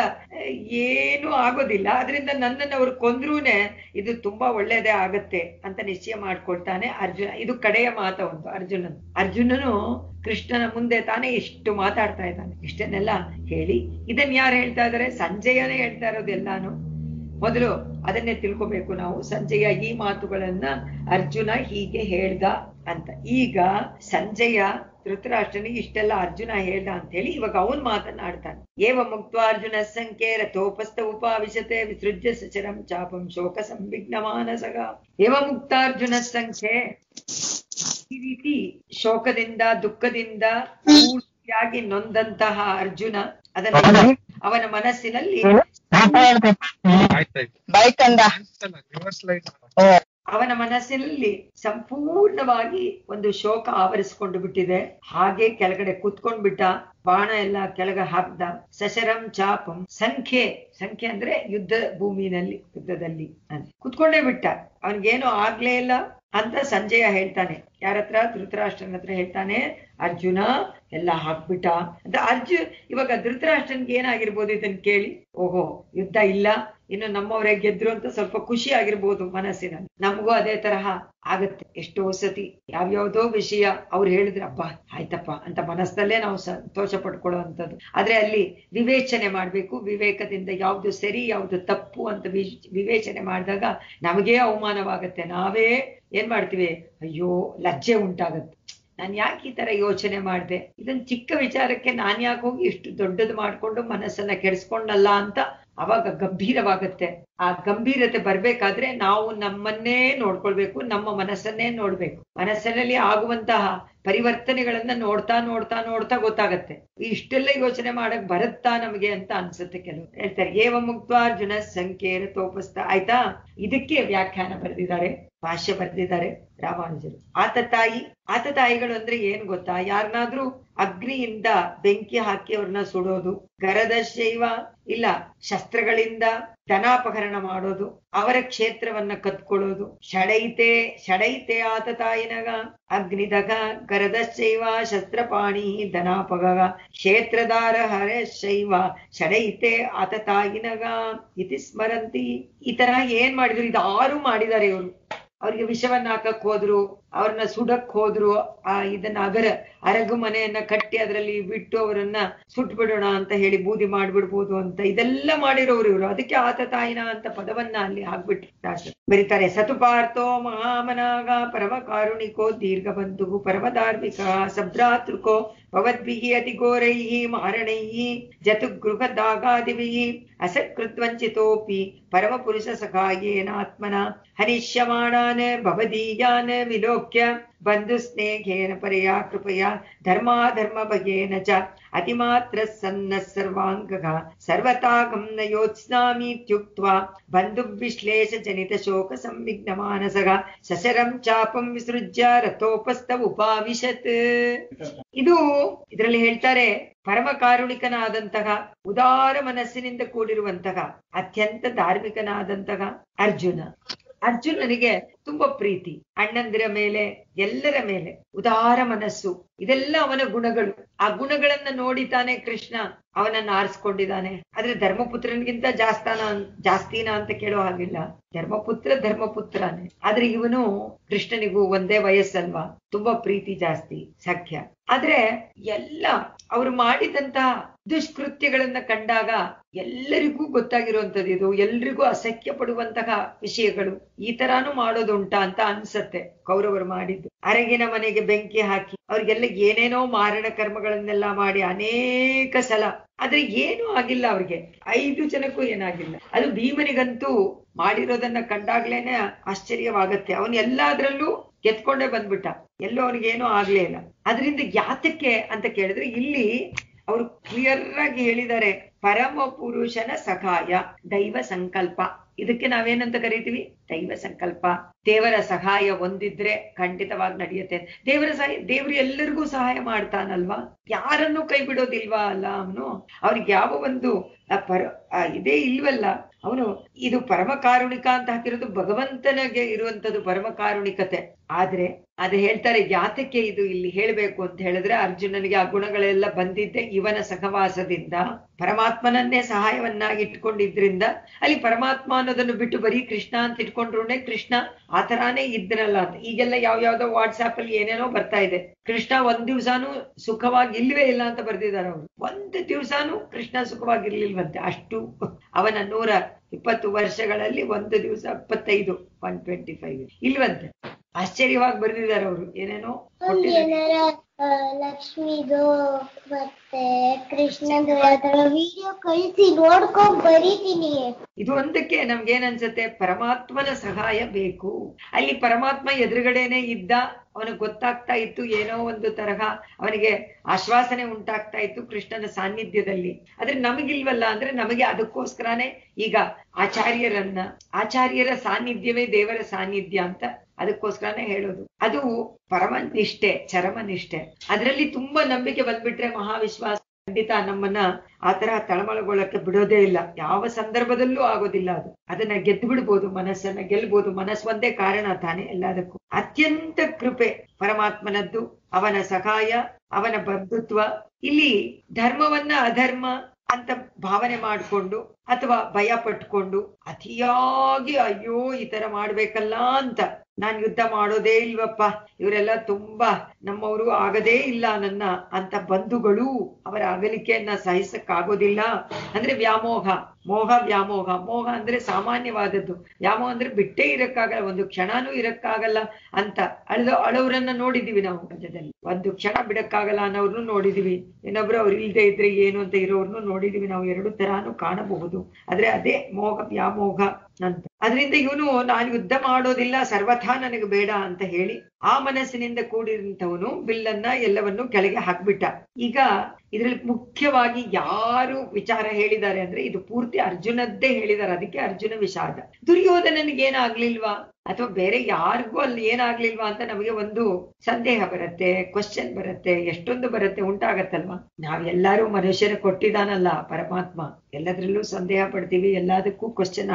ಏನು ಆಗೋದಿಲ್ಲ ಅದರಿಂದ ನನ್ನನ್ನು ಅವ್ರು ಕೊಂದ್ರೂನೆ ಇದು ತುಂಬಾ ಒಳ್ಳೇದೇ ಆಗತ್ತೆ ಅಂತ ನಿಶ್ಚಯ ಮಾಡ್ಕೊಳ್ತಾನೆ ಅರ್ಜುನ ಇದು ಕಡೆಯ ಮಾತ ಒಂದು ಅರ್ಜುನನ್ ಅರ್ಜುನನು ಕೃಷ್ಣನ ಮುಂದೆ ತಾನೇ ಇಷ್ಟು ಮಾತಾಡ್ತಾ ಇದ್ದಾನೆ ಇಷ್ಟನ್ನೆಲ್ಲ ಹೇಳಿ ಇದನ್ನ ಯಾರು ಹೇಳ್ತಾ ಇದಾರೆ ಸಂಜಯನೇ ಹೇಳ್ತಾ ಇರೋದೆಲ್ಲಾನು ಮೊದಲು ಅದನ್ನೇ ತಿಳ್ಕೊಬೇಕು ನಾವು ಸಂಜಯ ಈ ಮಾತುಗಳನ್ನ ಅರ್ಜುನ ಹೀಗೆ ಹೇಳ್ದ ಅಂತ ಈಗ ಸಂಜಯ ಧೃತರಾಷ್ಟ್ರನಿಗೆ ಇಷ್ಟೆಲ್ಲ ಅರ್ಜುನ ಹೇಳ್ದ ಅಂತ ಹೇಳಿ ಇವಾಗ ಅವನ್ ಮಾತನಾಡ್ತಾನೆ ಏವ ಮುಕ್ತ ಅರ್ಜುನ ಸಂಖ್ಯೆ ರಥೋಪಸ್ಥ ಉಪಾವಿಶತೆ ವಿಸೃಜ್ಯ ಸಚರಂ ಚಾಪಂ ಶೋಕ ಸಂವಿಘ್ನ ಮಾನಸಗ ಏವ ಮುಕ್ತ ಅರ್ಜುನ ಸಂಖ್ಯೆ ಈ ರೀತಿ ಶೋಕದಿಂದ ದುಃಖದಿಂದ ಪೂರ್ತಿಯಾಗಿ ನೊಂದಂತಹ ಅರ್ಜುನ ಅದನ್ನ ಅವನ ಮನಸ್ಸಿನಲ್ಲಿ ಆಯ್ತಾಯ್ತು ಬೈಕ್ ಅಂದ ರಿವರ್ಸ್ ಲೈಟ್ ಅವನ ಮನಸ್ಸಿನಲ್ಲಿ ಸಂಪೂರ್ಣವಾಗಿ ಒಂದು ಶೋಕ ಆವರಿಸಿಕೊಂಡು ಬಿಟ್ಟಿದೆ ಹಾಗೆ ಕೆಳಗಡೆ ಕುತ್ಕೊಂಡ್ ಬಿಟ್ಟ ಬಾಣ ಎಲ್ಲ ಕೆಳಗೆ ಹಾಕ್ದ ಸಶರಂ ಚಾಪಂ ಸಂಖ್ಯೆ ಸಂಖ್ಯೆ ಅಂದ್ರೆ ಯುದ್ಧ ಭೂಮಿನಲ್ಲಿ ಯುದ್ಧದಲ್ಲಿ ಅಂತ ಕುತ್ಕೊಂಡೇ ಬಿಟ್ಟ ಅವನ್ಗೇನು ಆಗ್ಲೇ ಇಲ್ಲ ಅಂತ ಸಂಜಯ ಹೇಳ್ತಾನೆ ಯಾರತ್ರ ಧೃತರಾಷ್ಟ್ರನ ಹತ್ರ ಹೇಳ್ತಾನೆ ಅರ್ಜುನ ಎಲ್ಲ ಹಾಕ್ಬಿಟ್ಟ ಅಂತ ಅರ್ಜುನ್ ಇವಾಗ ಧೃತರಾಷ್ಟ್ರನ್ಗೆ ಏನಾಗಿರ್ಬೋದು ಇದನ್ನ ಕೇಳಿ ಓಹೋ ಯುದ್ಧ ಇಲ್ಲ ಇನ್ನು ನಮ್ಮವರೇ ಗೆದ್ರು ಅಂತ ಸ್ವಲ್ಪ ಖುಷಿ ಆಗಿರ್ಬೋದು ಮನಸ್ಸಿನಲ್ಲಿ ನಮಗೂ ಅದೇ ತರಹ ಆಗತ್ತೆ ಎಷ್ಟೋ ಸತಿ ಯಾವ್ಯಾವ್ದೋ ವಿಷಯ ಅವ್ರು ಹೇಳಿದ್ರೆ ಅಬ್ಬಾ ಆಯ್ತಪ್ಪ ಅಂತ ಮನಸ್ಸಲ್ಲೇ ನಾವು ಸಂತೋಷ ಪಡ್ಕೊಳ್ಳುವಂಥದ್ದು ಆದ್ರೆ ಅಲ್ಲಿ ವಿವೇಚನೆ ಮಾಡ್ಬೇಕು ವಿವೇಕದಿಂದ ಯಾವ್ದು ಸರಿ ಯಾವ್ದು ತಪ್ಪು ಅಂತ ವಿ- ವಿವೇಚನೆ ಮಾಡಿದಾಗ ನಮಗೇ ಅವಮಾನವಾಗತ್ತೆ ನಾವೇ ಏನ್ ಮಾಡ್ತೀವಿ ಅಯ್ಯೋ ಲಜ್ಜೆ ಉಂಟಾಗತ್ತೆ ನಾನ್ ಯಾಕೆ ಈ ತರ ಯೋಚನೆ ಮಾಡಿದೆ ಇದೊಂದು ಚಿಕ್ಕ ವಿಚಾರಕ್ಕೆ ನಾನ್ ಯಾಕೆ ಹೋಗಿ ಇಷ್ಟು ದೊಡ್ಡದು ಮಾಡ್ಕೊಂಡು ಮನಸ್ಸನ್ನ ಕೆಡಿಸ್ಕೊಂಡಲ್ಲ ಅಂತ ಅವಾಗ ಗಂಭೀರವಾಗತ್ತೆ ಆ ಗಂಭೀರತೆ ಬರ್ಬೇಕಾದ್ರೆ ನಾವು ನಮ್ಮನ್ನೇ ನೋಡ್ಕೊಳ್ಬೇಕು ನಮ್ಮ ಮನಸ್ಸನ್ನೇ ನೋಡ್ಬೇಕು ಮನಸ್ಸಿನಲ್ಲಿ ಆಗುವಂತಹ ಪರಿವರ್ತನೆಗಳನ್ನ ನೋಡ್ತಾ ನೋಡ್ತಾ ನೋಡ್ತಾ ಗೊತ್ತಾಗತ್ತೆ ಇಷ್ಟೆಲ್ಲ ಯೋಚನೆ ಮಾಡಕ್ ಬರುತ್ತಾ ನಮಗೆ ಅಂತ ಅನ್ಸುತ್ತೆ ಕೆಲವು ಹೇಳ್ತಾರೆ ಏವ ಮುಕ್ತ ಅರ್ಜುನ ಸಂಖ್ಯೆ ತೋಪಸ್ಥ ಆಯ್ತಾ ಇದಕ್ಕೆ ವ್ಯಾಖ್ಯಾನ ಬರೆದಿದ್ದಾರೆ ಭಾಷ್ಯ ಬರೆದಿದ್ದಾರೆ ರಾಮಾನುಜರು ಆತ ತಾಯಿ ಆತ ತಾಯಿಗಳು ಅಂದ್ರೆ ಏನ್ ಗೊತ್ತಾ ಯಾರನ್ನಾದ್ರೂ ಅಗ್ನಿಯಿಂದ ಬೆಂಕಿ ಹಾಕಿ ಅವ್ರನ್ನ ಸುಡೋದು ಗರದ ಶೈವ ಇಲ್ಲ ಶಸ್ತ್ರಗಳಿಂದ ಧನಾಪಹರಣ ಮಾಡೋದು ಅವರ ಕ್ಷೇತ್ರವನ್ನ ಕತ್ಕೊಳ್ಳೋದು ಷಡೈತೆ ಷಡೈತೆ ಆತ ತಾಯಿನಗ ಅಗ್ನಿದಗ ಗರದ ಶೈವ ಶಸ್ತ್ರಪಾಣಿ ಧನಾಪಗ ಕ್ಷೇತ್ರದಾರ ಹರ ಶೈವ ಷಡೈತೆ ಆತ ತಾಯಿನಗ ಇತಿ ಸ್ಮರಂತಿ ಈ ತರ ಏನ್ ಮಾಡಿದ್ರು ಇದಾರು ಮಾಡಿದ್ದಾರೆ ಇವರು ಅವ್ರಿಗೆ ವಿಷವನ್ನ ಹಾಕಕ್ ಹೋದ್ರು ಅವ್ರನ್ನ ಸುಡಕ್ ಹೋದ್ರು ಆ ಇದನ್ನ ಅಗರ ಅರಗು ಮನೆಯನ್ನ ಕಟ್ಟಿ ಅದರಲ್ಲಿ ಬಿಟ್ಟು ಅವರನ್ನ ಸುಟ್ಬಿಡೋಣ ಅಂತ ಹೇಳಿ ಬೂದಿ ಮಾಡ್ಬಿಡ್ಬೋದು ಅಂತ ಇದೆಲ್ಲ ಮಾಡಿರೋರು ಇವರು ಅದಕ್ಕೆ ಆತ ತಾಯಿನ ಅಂತ ಪದವನ್ನ ಅಲ್ಲಿ ಹಾಕ್ಬಿಟ್ಟಿದ್ದಾರೆ ಬರೀತಾರೆ ಸತುಪಾರ್ಥೋ ಮಹಾಮನಾಗ ಪರಮ ಕಾರುಣಿಕೋ ದೀರ್ಘ ಬಂಧು ಪರಮ ಧಾರ್ಮಿಕ ಸಭ್ರಾತೃಕೋ ಭವದ್ಭಿಃ ಅತಿಘೋರೈಃ ಮಾರಣೈಃ ಜತುಗೃಹದಾಗಾದಿಭಿಃ ಅಸತ್ಕೃತ್ವಂಚಿತೋಪಿ ಪರಮಪುರುಷ ಸಖಾಯೇನಾತ್ಮನ ಹನಿಷ್ಯಮಾಣಾನ್ ಭವದೀಯಾನ್ ವಿಲೋಕ್ಯ ಬಂಧು ಸ್ನೇಹೇನ ಪರಯಾ ಕೃಪಯಾ ಧರ್ಮಾಧರ್ಮ ಭಗೇನ ಚ ಅತಿಮಾತ್ರ ಸನ್ನ ಸರ್ವಾಂಗಃ ಸರ್ವತಾಗಂ ನ ಯೋತ್ಸ್ನಾಮೀತ್ಯುಕ್ತ್ವಾ ಬಂಧು ವಿಶ್ಲೇಷ ಜನಿತ ಶೋಕ ಸಂವಿಘ್ನ ಮಾನಸಗ ಸಶರಂ ಚಾಪಂ ವಿಸೃಜ್ಯ ರಥೋಪಸ್ಥ ಉಪಾವಿಶತ್ ಇದು ಇದರಲ್ಲಿ ಹೇಳ್ತಾರೆ ಪರಮ ಕಾರುಣಿಕನಾದಂತಹ ಉದಾರ ಮನಸ್ಸಿನಿಂದ ಕೂಡಿರುವಂತಹ ಅತ್ಯಂತ ಧಾರ್ಮಿಕನಾದಂತಹ ಅರ್ಜುನ ಅರ್ಜುನನಿಗೆ ತುಂಬಾ ಪ್ರೀತಿ ಅಣ್ಣಂದಿರ ಮೇಲೆ ಎಲ್ಲರ ಮೇಲೆ ಉದಾರ ಮನಸ್ಸು ಇದೆಲ್ಲ ಅವನ ಗುಣಗಳು ಆ ಗುಣಗಳನ್ನ ನೋಡಿ ತಾನೆ ಕೃಷ್ಣ ಅವನನ್ನ ಆರಿಸ್ಕೊಂಡಿದ್ದಾನೆ ಆದ್ರೆ ಧರ್ಮಪುತ್ರನಿಗಿಂತ ಜಾಸ್ತಾನ ಜಾಸ್ತಿನ ಅಂತ ಕೇಳೋ ಹಾಗಿಲ್ಲ ಧರ್ಮಪುತ್ರ ಧರ್ಮಪುತ್ರನೇ ಆದ್ರೆ ಇವನು ಕೃಷ್ಣನಿಗೂ ಒಂದೇ ವಯಸ್ಸಲ್ವಾ ತುಂಬಾ ಪ್ರೀತಿ ಜಾಸ್ತಿ ಸಖ್ಯ ಆದ್ರೆ ಎಲ್ಲ ಅವರು ಮಾಡಿದಂತಹ ದುಷ್ಕೃತ್ಯಗಳನ್ನ ಕಂಡಾಗ ಎಲ್ಲರಿಗೂ ಗೊತ್ತಾಗಿರುವಂತದ್ದು ಇದು ಎಲ್ರಿಗೂ ಅಸಖ್ಯ ಪಡುವಂತಹ ವಿಷಯಗಳು ಈ ತರಾನು ಮಾಡೋದುಂಟಾ ಅಂತ ಅನ್ಸತ್ತೆ ಕೌರವರು ಮಾಡಿದ್ದು ಅರಗಿನ ಮನೆಗೆ ಬೆಂಕಿ ಹಾಕಿ ಅವ್ರಿಗೆಲ್ಲ ಏನೇನೋ ಮಾರಣ ಕರ್ಮಗಳನ್ನೆಲ್ಲ ಮಾಡಿ ಅನೇಕ ಸಲ ಆದ್ರೆ ಏನೂ ಆಗಿಲ್ಲ ಅವ್ರಿಗೆ ಐದು ಜನಕ್ಕೂ ಏನಾಗಿಲ್ಲ ಅದು ಭೀಮನಿಗಂತೂ ಮಾಡಿರೋದನ್ನ ಕಂಡಾಗ್ಲೇನೆ ಆಶ್ಚರ್ಯವಾಗತ್ತೆ ಅವನು ಎಲ್ಲಾದ್ರಲ್ಲೂ ಗೆದ್ಕೊಂಡೇ ಬಂದ್ಬಿಟ್ಟ ಎಲ್ಲೂ ಅವನಿಗೇನೂ ಆಗ್ಲೇ ಇಲ್ಲ ಅದರಿಂದ ಯಾತಕ್ಕೆ ಅಂತ ಕೇಳಿದ್ರೆ ಇಲ್ಲಿ ಅವರು ಕ್ಲಿಯರ್ ಆಗಿ ಹೇಳಿದ್ದಾರೆ ಪರಮ ಪುರುಷನ ಸಹಾಯ ದೈವ ಸಂಕಲ್ಪ ಇದಕ್ಕೆ ನಾವೇನಂತ ಕರಿತೀವಿ ದೈವ ಸಂಕಲ್ಪ ದೇವರ ಸಹಾಯ ಒಂದಿದ್ರೆ ಖಂಡಿತವಾಗಿ ನಡೆಯುತ್ತೆ ದೇವರ ಸಹಾಯ ದೇವರು ಎಲ್ಲರಿಗೂ ಸಹಾಯ ಮಾಡ್ತಾನಲ್ವಾ ಯಾರನ್ನು ಕೈ ಬಿಡೋದಿಲ್ವಾ ಅಲ್ಲ ಅವನು ಅವ್ರಿಗೆ ಯಾವ ಒಂದು ಪರ ಇದೇ ಇಲ್ವಲ್ಲ ಅವನು ಇದು ಪರಮ ಕಾರುಣಿಕ ಅಂತ ಹಾಕಿರೋದು ಭಗವಂತನಿಗೆ ಇರುವಂತದ್ದು ಪರಮ ಕಾರುಣಿಕತೆ ಆದ್ರೆ ಅದು ಹೇಳ್ತಾರೆ ಯಾತಕ್ಕೆ ಇದು ಇಲ್ಲಿ ಹೇಳ್ಬೇಕು ಅಂತ ಹೇಳಿದ್ರೆ ಅರ್ಜುನನಿಗೆ ಆ ಗುಣಗಳೆಲ್ಲ ಬಂದಿದ್ದೆ ಇವನ ಸಹವಾಸದಿಂದ ಪರಮಾತ್ಮನನ್ನೇ ಸಹಾಯವನ್ನಾಗಿ ಇಟ್ಕೊಂಡಿದ್ರಿಂದ ಅಲ್ಲಿ ಪರಮಾತ್ಮ ಅನ್ನೋದನ್ನು ಬಿಟ್ಟು ಬರೀ ಕೃಷ್ಣ ಅಂತ ಇಟ್ಕೊಂಡ್ರುನೆ ಕೃಷ್ಣ ಆ ತರಾನೇ ಇದ್ರಲ್ಲ ಅಂತ ಈಗೆಲ್ಲ ಯಾವ ಯಾವ್ದೋ ವಾಟ್ಸ್ಆಪ್ ಅಲ್ಲಿ ಏನೇನೋ ಬರ್ತಾ ಇದೆ ಕೃಷ್ಣ ಒಂದ್ ದಿವ್ಸಾನು ಸುಖವಾಗಿ ಇಲ್ವೇ ಇಲ್ಲ ಅಂತ ಬರ್ದಿದ್ದಾರೆ ಅವರು ಒಂದು ದಿವ್ಸಾನು ಕೃಷ್ಣ ಸುಖವಾಗಿರ್ಲಿಲ್ವಂತೆ ಅಷ್ಟು ಅವನ ನೂರ ಇಪ್ಪತ್ತು ವರ್ಷಗಳಲ್ಲಿ ಒಂದು ದಿವಸ ಇಪ್ಪತ್ತೈದು ಒನ್ ಟ್ವೆಂಟಿ ಫೈವ್ ಇಲ್ವಂತೆ ಆಶ್ಚರ್ಯವಾಗಿ ಬರೆದಿದ್ದಾರೆ ಅವರು ಏನೇನೋ ಏನಾರ ಲಕ್ಷ್ಮಿದು ಮತ್ತೆ ಕೃಷ್ಣದು ಯಾವ್ದಾರ ವಿಡಿಯೋ ಕಳಿಸಿ ನೋಡ್ಕೊಂಡ್ ಬರೀತೀನಿ ಇದು ಒಂದಕ್ಕೆ ನಮ್ಗೆ ಏನ್ ಅನ್ಸುತ್ತೆ ಪರಮಾತ್ಮನ ಸಹಾಯ ಬೇಕು ಅಲ್ಲಿ ಪರಮಾತ್ಮ ಎದುರುಗಡೆನೆ ಇದ್ದ ಅವನಿಗೆ ಗೊತ್ತಾಗ್ತಾ ಇತ್ತು ಏನೋ ಒಂದು ತರಹ ಅವನಿಗೆ ಆಶ್ವಾಸನೆ ಉಂಟಾಗ್ತಾ ಇತ್ತು ಕೃಷ್ಣನ ಸಾನ್ನಿಧ್ಯದಲ್ಲಿ ಆದ್ರೆ ನಮಗಿಲ್ವಲ್ಲ ಅಂದ್ರೆ ನಮಗೆ ಅದಕ್ಕೋಸ್ಕರನೇ ಈಗ ಆಚಾರ್ಯರನ್ನ ಆಚಾರ್ಯರ ಸಾನ್ನಿಧ್ಯವೇ ದೇವರ ಸಾನ್ನಿಧ್ಯ ಅಂತ ಅದಕ್ಕೋಸ್ಕರನೇ ಹೇಳೋದು ಅದು ಪರಮ ನಿಷ್ಠೆ ಚರಮ ನಿಷ್ಠೆ ಅದರಲ್ಲಿ ತುಂಬಾ ನಂಬಿಕೆ ಬಂದ್ಬಿಟ್ರೆ ಮಹಾವಿಶ್ವಾಸ ಖಂಡಿತ ನಮ್ಮನ್ನ ಆತರ ತಳಮಳಗೊಳ್ಳಕ್ಕೆ ಬಿಡೋದೇ ಇಲ್ಲ ಯಾವ ಸಂದರ್ಭದಲ್ಲೂ ಆಗೋದಿಲ್ಲ ಅದು ಅದನ್ನ ಗೆದ್ದು ಬಿಡ್ಬೋದು ಮನಸ್ಸನ್ನ ಗೆಲ್ಬಹುದು ಮನಸ್ಸು ಒಂದೇ ಕಾರಣ ತಾನೆ ಎಲ್ಲದಕ್ಕೂ ಅತ್ಯಂತ ಕೃಪೆ ಪರಮಾತ್ಮನದ್ದು ಅವನ ಸಹಾಯ ಅವನ ಬಂಧುತ್ವ ಇಲ್ಲಿ ಧರ್ಮವನ್ನ ಅಧರ್ಮ ಅಂತ ಭಾವನೆ ಮಾಡಿಕೊಂಡು ಅಥವಾ ಭಯ ಪಟ್ಕೊಂಡು ಅತಿಯಾಗಿ ಅಯ್ಯೋ ಈ ತರ ಮಾಡ್ಬೇಕಲ್ಲ ಅಂತ ನಾನ್ ಯುದ್ಧ ಮಾಡೋದೇ ಇಲ್ವಪ್ಪ ಇವರೆಲ್ಲ ತುಂಬಾ ನಮ್ಮವರು ಆಗದೇ ಇಲ್ಲ ನನ್ನ ಅಂತ ಬಂಧುಗಳು ಅವರ ಅಗಲಿಕೆಯನ್ನ ಸಹಿಸಕ್ಕಾಗೋದಿಲ್ಲ ಅಂದ್ರೆ ವ್ಯಾಮೋಹ ಮೋಹ ವ್ಯಾಮೋಹ ಮೋಹ ಅಂದ್ರೆ ಸಾಮಾನ್ಯವಾದದ್ದು ವ್ಯಾಮೋಹ ಅಂದ್ರೆ ಬಿಟ್ಟೇ ಇರಕ್ಕಾಗಲ್ಲ ಒಂದು ಕ್ಷಣನೂ ಇರಕ್ಕಾಗಲ್ಲ ಅಂತ ಅಳ್ದ ಅಳವ್ರನ್ನ ನೋಡಿದೀವಿ ನಾವು ರಾಜ್ಯದಲ್ಲಿ ಒಂದು ಕ್ಷಣ ಬಿಡಕ್ಕಾಗಲ್ಲ ಅನ್ನೋರ್ನು ನೋಡಿದೀವಿ ಇನ್ನೊಬ್ರು ಅವ್ರು ಇಲ್ದೇ ಇದ್ರೆ ಏನು ಅಂತ ಇರೋರ್ನು ನೋಡಿದೀವಿ ನಾವು ಎರಡು ತರಾನು ಕಾಣಬಹುದು ಆದ್ರೆ ಅದೇ ಮೋಹ ವ್ಯಾಮೋಹ ಅಂತ ಅದರಿಂದ ಇವನು ನಾನು ಯುದ್ಧ ಮಾಡೋದಿಲ್ಲ ಸರ್ವಥಾ ನನಗೆ ಬೇಡ ಅಂತ ಹೇಳಿ ಆ ಮನಸ್ಸಿನಿಂದ ಕೂಡಿರುವಂತವನು ಬಿಲ್ಲನ್ನ ಎಲ್ಲವನ್ನು ಕೆಳಗೆ ಹಾಕ್ಬಿಟ್ಟ ಈಗ ಇದರಲ್ಲಿ ಮುಖ್ಯವಾಗಿ ಯಾರು ವಿಚಾರ ಹೇಳಿದ್ದಾರೆ ಅಂದ್ರೆ ಇದು ಪೂರ್ತಿ ಅರ್ಜುನದ್ದೇ ಹೇಳಿದ್ದಾರೆ ಅದಕ್ಕೆ ಅರ್ಜುನ ವಿಷಾದ ದುರ್ಯೋಧನನಿಗೆ ಏನಾಗ್ಲಿಲ್ವಾ ಅಥವಾ ಬೇರೆ ಯಾರಿಗೂ ಅಲ್ಲಿ ಏನಾಗ್ಲಿಲ್ವಾ ಅಂತ ನಮಗೆ ಒಂದು ಸಂದೇಹ ಬರುತ್ತೆ ಕ್ವಶನ್ ಬರುತ್ತೆ ಎಷ್ಟೊಂದು ಬರುತ್ತೆ ಉಂಟಾಗತ್ತಲ್ವಾ ನಾವೆಲ್ಲರೂ ಮನುಷ್ಯನ ಕೊಟ್ಟಿದಾನಲ್ಲ ಪರಮಾತ್ಮ ಎಲ್ಲದ್ರಲ್ಲೂ ಸಂದೇಹ ಪಡ್ತೀವಿ ಎಲ್ಲದಕ್ಕೂ ಕ್ವಶನ್ ಹಾಕ್ತೀವಿ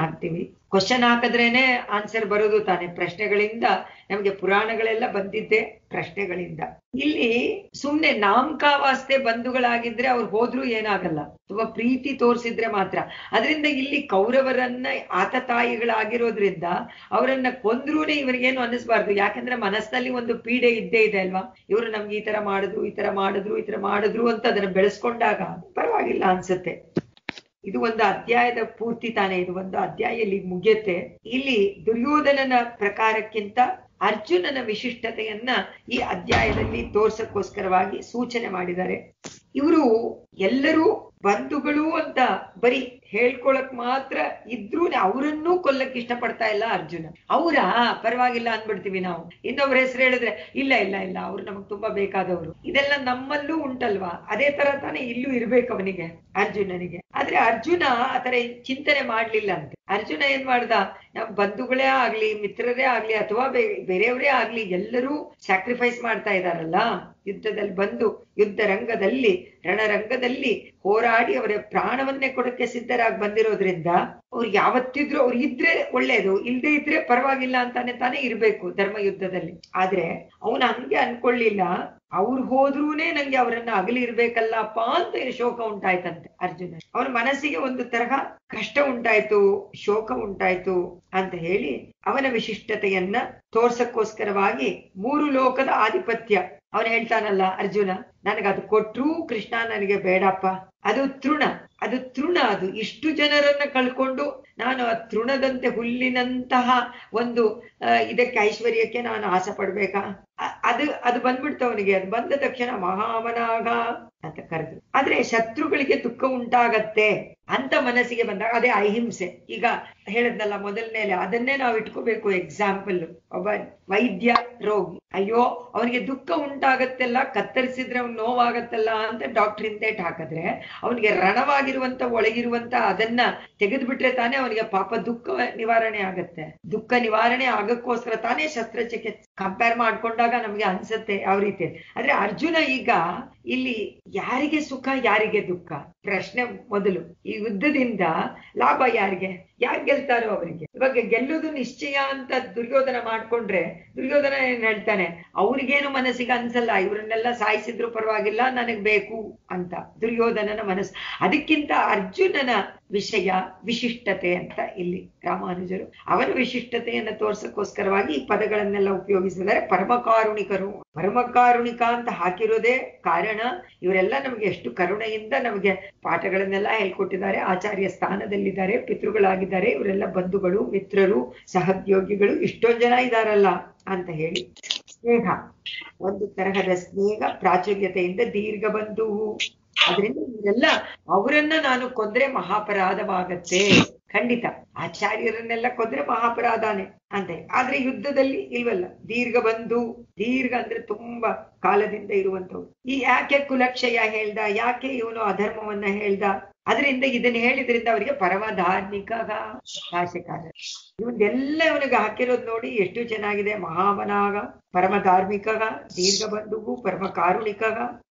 ಕ್ವಶನ್ ಹಾಕಿದ್ರೇನೆ ಆನ್ಸರ್ ಬರೋದು ತಾನೆ ಪ್ರಶ್ನೆಗಳಿಂದ ನಮಗೆ ಪುರಾಣಗಳೆಲ್ಲ ಬಂದಿದ್ದೆ ಪ್ರಶ್ನೆಗಳಿಂದ ಇಲ್ಲಿ ಸುಮ್ನೆ ನಾಮಕಾವಾಸ್ತೆ ಬಂಧುಗಳಾಗಿದ್ರೆ ಅವ್ರು ಹೋದ್ರೂ ಏನಾಗಲ್ಲ ತುಂಬಾ ಪ್ರೀತಿ ತೋರಿಸಿದ್ರೆ ಮಾತ್ರ ಅದರಿಂದ ಇಲ್ಲಿ ಕೌರವರನ್ನ ಆತತಾಯಿಗಳಾಗಿರೋದ್ರಿಂದ ಅವರನ್ನ ಕೊಂದ್ರೂನೆ ಇವರಿಗೇನು ಅನ್ನಿಸ್ಬಾರ್ದು ಯಾಕಂದ್ರೆ ಮನಸ್ಸಿನಲ್ಲಿ ಒಂದು ಪೀಡೆ ಇದ್ದೇ ಇದೆ ಅಲ್ವಾ ಇವರು ನಮ್ಗೆ ಈ ತರ ಮಾಡಿದ್ರು ಈ ತರ ಮಾಡಿದ್ರು ಈ ತರ ಮಾಡಿದ್ರು ಅಂತ ಅದನ್ನ ಬೆಳೆಸ್ಕೊಂಡಾಗ ಪರವಾಗಿಲ್ಲ ಅನ್ಸುತ್ತೆ ಇದು ಒಂದು ಅಧ್ಯಾಯದ ಪೂರ್ತಿ ತಾನೆ ಇದು ಒಂದು ಅಧ್ಯಾಯ ಇಲ್ಲಿ ಮುಗಿಯುತ್ತೆ ಇಲ್ಲಿ ದುರ್ಯೋಧನನ ಪ್ರಕಾರಕ್ಕಿಂತ ಅರ್ಜುನನ ವಿಶಿಷ್ಟತೆಯನ್ನ ಈ ಅಧ್ಯಾಯದಲ್ಲಿ ತೋರ್ಸಕ್ಕೋಸ್ಕರವಾಗಿ ಸೂಚನೆ ಮಾಡಿದ್ದಾರೆ ಇವರು ಎಲ್ಲರೂ ಬಂಧುಗಳು ಅಂತ ಬರೀ ಹೇಳ್ಕೊಳಕ್ ಮಾತ್ರ ಇದ್ರೂ ಅವರನ್ನೂ ಕೊಲ್ಲಕ್ ಇಷ್ಟಪಡ್ತಾ ಇಲ್ಲ ಅರ್ಜುನ ಅವರ ಪರವಾಗಿಲ್ಲ ಅನ್ಬಿಡ್ತೀವಿ ನಾವು ಇನ್ನೊಬ್ರ ಹೆಸರು ಹೇಳಿದ್ರೆ ಇಲ್ಲ ಇಲ್ಲ ಇಲ್ಲ ಅವ್ರು ನಮಗ್ ತುಂಬಾ ಬೇಕಾದವರು ಇದೆಲ್ಲ ನಮ್ಮಲ್ಲೂ ಉಂಟಲ್ವಾ ಅದೇ ತರ ತಾನೇ ಇಲ್ಲೂ ಇರ್ಬೇಕು ಅವನಿಗೆ ಅರ್ಜುನನಿಗೆ ಆದ್ರೆ ಅರ್ಜುನ ಆತರ ಚಿಂತನೆ ಮಾಡ್ಲಿಲ್ಲ ಅಂತೆ ಅರ್ಜುನ ಏನ್ ಮಾಡ್ದ ನಮ್ ಬಂಧುಗಳೇ ಆಗ್ಲಿ ಮಿತ್ರರೇ ಆಗ್ಲಿ ಅಥವಾ ಬೇರೆಯವರೇ ಆಗ್ಲಿ ಎಲ್ಲರೂ ಸ್ಯಾಕ್ರಿಫೈಸ್ ಮಾಡ್ತಾ ಇದಾರಲ್ಲ ಯುದ್ಧದಲ್ಲಿ ಬಂದು ಯುದ್ಧ ರಂಗದಲ್ಲಿ ರಣರಂಗದಲ್ಲಿ ಹೋರಾಡಿ ಅವರ ಪ್ರಾಣವನ್ನೇ ಕೊಡಕ್ಕೆ ಸಿದ್ಧರಾಗಿ ಬಂದಿರೋದ್ರಿಂದ ಅವ್ರು ಯಾವತ್ತಿದ್ರು ಅವ್ರು ಇದ್ರೆ ಒಳ್ಳೇದು ಇಲ್ದೇ ಇದ್ರೆ ಪರವಾಗಿಲ್ಲ ಅಂತಾನೆ ತಾನೇ ಇರ್ಬೇಕು ಧರ್ಮ ಯುದ್ಧದಲ್ಲಿ ಆದ್ರೆ ಅವನ ಹಂಗೆ ಅನ್ಕೊಳ್ಳಿಲ್ಲ ಅವ್ರು ಹೋದ್ರೂನೆ ನಂಗೆ ಅವರನ್ನ ಅಗಲಿ ಇರ್ಬೇಕಲ್ಲಪ್ಪ ಅಂತ ಶೋಕ ಉಂಟಾಯ್ತಂತೆ ಅರ್ಜುನ ಅವನ ಮನಸ್ಸಿಗೆ ಒಂದು ತರಹ ಕಷ್ಟ ಉಂಟಾಯ್ತು ಶೋಕ ಉಂಟಾಯ್ತು ಅಂತ ಹೇಳಿ ಅವನ ವಿಶಿಷ್ಟತೆಯನ್ನ ತೋರ್ಸಕ್ಕೋಸ್ಕರವಾಗಿ ಮೂರು ಲೋಕದ ಆಧಿಪತ್ಯ ಅವನು ಹೇಳ್ತಾನಲ್ಲ ಅರ್ಜುನ ನನಗದು ಕೊಟ್ರೂ ಕೃಷ್ಣ ನನಗೆ ಬೇಡಪ್ಪ ಅದು ತೃಣ ಅದು ತೃಣ ಅದು ಇಷ್ಟು ಜನರನ್ನ ಕಳ್ಕೊಂಡು ನಾನು ಆ ತೃಣದಂತೆ ಹುಲ್ಲಿನಂತಹ ಒಂದು ಇದಕ್ಕೆ ಐಶ್ವರ್ಯಕ್ಕೆ ನಾನು ಆಸೆ ಪಡ್ಬೇಕಾ ಅದು ಅದು ಬಂದ್ಬಿಡ್ತು ಅವನಿಗೆ ಅದು ಬಂದ ತಕ್ಷಣ ಮಹಾಮನಾಗ ಅಂತ ಕರೆದು ಆದ್ರೆ ಶತ್ರುಗಳಿಗೆ ದುಃಖ ಉಂಟಾಗತ್ತೆ ಅಂತ ಮನಸ್ಸಿಗೆ ಬಂದಾಗ ಅದೇ ಅಹಿಂಸೆ ಈಗ ಹೇಳದ್ನಲ್ಲ ಮೊದಲನೇಲೆ ಅದನ್ನೇ ನಾವು ಇಟ್ಕೋಬೇಕು ಎಕ್ಸಾಂಪಲ್ ಒಬ್ಬ ವೈದ್ಯ ರೋಗಿ ಅಯ್ಯೋ ಅವನಿಗೆ ದುಃಖ ಉಂಟಾಗತ್ತೆಲ್ಲ ಕತ್ತರಿಸಿದ್ರೆ ಅವ್ನು ನೋವಾಗತ್ತಲ್ಲ ಅಂತ ಡಾಕ್ಟರ್ ಇಂತೇಟ್ ಹಾಕಿದ್ರೆ ಅವನಿಗೆ ರಣವಾಗಿರುವಂತ ಒಳಗಿರುವಂತ ಅದನ್ನ ತೆಗೆದು ಬಿಟ್ರೆ ತಾನೇ ಅವನಿಗೆ ಪಾಪ ದುಃಖ ನಿವಾರಣೆ ಆಗತ್ತೆ ದುಃಖ ನಿವಾರಣೆ ಆಗಕ್ಕೋಸ್ಕರ ತಾನೇ ಶಸ್ತ್ರಚಿಕಿತ್ಸೆ ಕಂಪೇರ್ ಮಾಡ್ಕೊಂಡಾಗ ನಮ್ಗೆ ಅನ್ಸತ್ತೆ ಯಾವ ರೀತಿ ಆದ್ರೆ ಅರ್ಜುನ ಈಗ ಇಲ್ಲಿ ಯಾರಿಗೆ ಸುಖ ಯಾರಿಗೆ ದುಃಖ ಪ್ರಶ್ನೆ ಮೊದಲು ಈ ಯುದ್ಧದಿಂದ ಲಾಭ ಯಾರಿಗೆ ಯಾರು ಗೆಲ್ತಾರೋ ಅವರಿಗೆ ಇವಾಗ ಗೆಲ್ಲುವುದು ನಿಶ್ಚಯ ಅಂತ ದುರ್ಯೋಧನ ಮಾಡ್ಕೊಂಡ್ರೆ ದುರ್ಯೋಧನ ಏನ್ ಹೇಳ್ತಾನೆ ಅವ್ರಿಗೇನು ಮನಸ್ಸಿಗೆ ಅನ್ಸಲ್ಲ ಇವ್ರನ್ನೆಲ್ಲ ಸಾಯಿಸಿದ್ರು ಪರವಾಗಿಲ್ಲ ನನಗ್ ಬೇಕು ಅಂತ ದುರ್ಯೋಧನನ ಮನಸ್ಸು ಅದಕ್ಕಿಂತ ಅರ್ಜುನನ ವಿಷಯ ವಿಶಿಷ್ಟತೆ ಅಂತ ಇಲ್ಲಿ ರಾಮಾನುಜರು ಅವನ ವಿಶಿಷ್ಟತೆಯನ್ನ ತೋರ್ಸಕ್ಕೋಸ್ಕರವಾಗಿ ಈ ಪದಗಳನ್ನೆಲ್ಲ ಉಪಯೋಗಿಸಿದರೆ ಪರಮಕಾರುಣಿಕರು ಪರಮಕಾರುಣಿಕ ಅಂತ ಹಾಕಿರೋದೇ ಕಾರಣ ಇವರೆಲ್ಲ ನಮಗೆ ಎಷ್ಟು ಕರುಣೆಯಿಂದ ನಮಗೆ ಪಾಠಗಳನ್ನೆಲ್ಲ ಹೇಳ್ಕೊಟ್ಟಿದ್ದಾರೆ ಆಚಾರ್ಯ ಸ್ಥಾನದಲ್ಲಿದ್ದಾರೆ ಪಿತೃಗಳಾಗಿದ್ದಾರೆ ಇವರೆಲ್ಲ ಬಂಧುಗಳು ಮಿತ್ರರು ಸಹೋದ್ಯೋಗಿಗಳು ಇಷ್ಟೊಂದು ಜನ ಇದಾರಲ್ಲ ಅಂತ ಹೇಳಿ ಸ್ನೇಹ ಒಂದು ತರಹದ ಸ್ನೇಹ ಪ್ರಾಚುರ್ಯತೆಯಿಂದ ದೀರ್ಘ ಬಂಧು ಅದರಿಂದ ಇವರೆಲ್ಲ ಅವರನ್ನ ನಾನು ಕೊಂದ್ರೆ ಮಹಾಪರಾಧವಾಗತ್ತೆ ಖಂಡಿತ ಆಚಾರ್ಯರನ್ನೆಲ್ಲ ಕೊಂದ್ರೆ ಮಹಾಪರಾಧನೇ ಅಂತೆ ಆದ್ರೆ ಯುದ್ಧದಲ್ಲಿ ಇಲ್ವಲ್ಲ ದೀರ್ಘ ಬಂಧು ದೀರ್ಘ ಅಂದ್ರೆ ತುಂಬಾ ಕಾಲದಿಂದ ಇರುವಂತವ್ರು ಈ ಯಾಕೆ ಕುಲಕ್ಷಯ ಹೇಳ್ದ ಯಾಕೆ ಇವನು ಅಧರ್ಮವನ್ನ ಹೇಳ್ದ ಅದರಿಂದ ಇದನ್ನ ಹೇಳಿದ್ರಿಂದ ಅವರಿಗೆ ಪರಮ ಧಾರ್ಮಿಕ ಭಾಷೆಕಾರ ಇವನ್ನೆಲ್ಲ ಇವನಿಗೆ ಹಾಕಿರೋದು ನೋಡಿ ಎಷ್ಟು ಚೆನ್ನಾಗಿದೆ ಮಹಾಮನಾಗ ಪರಮ ಧಾರ್ಮಿಕ ದೀರ್ಘ ಬಂಧುವು ಪರಮ ಕಾರುಣಿಕ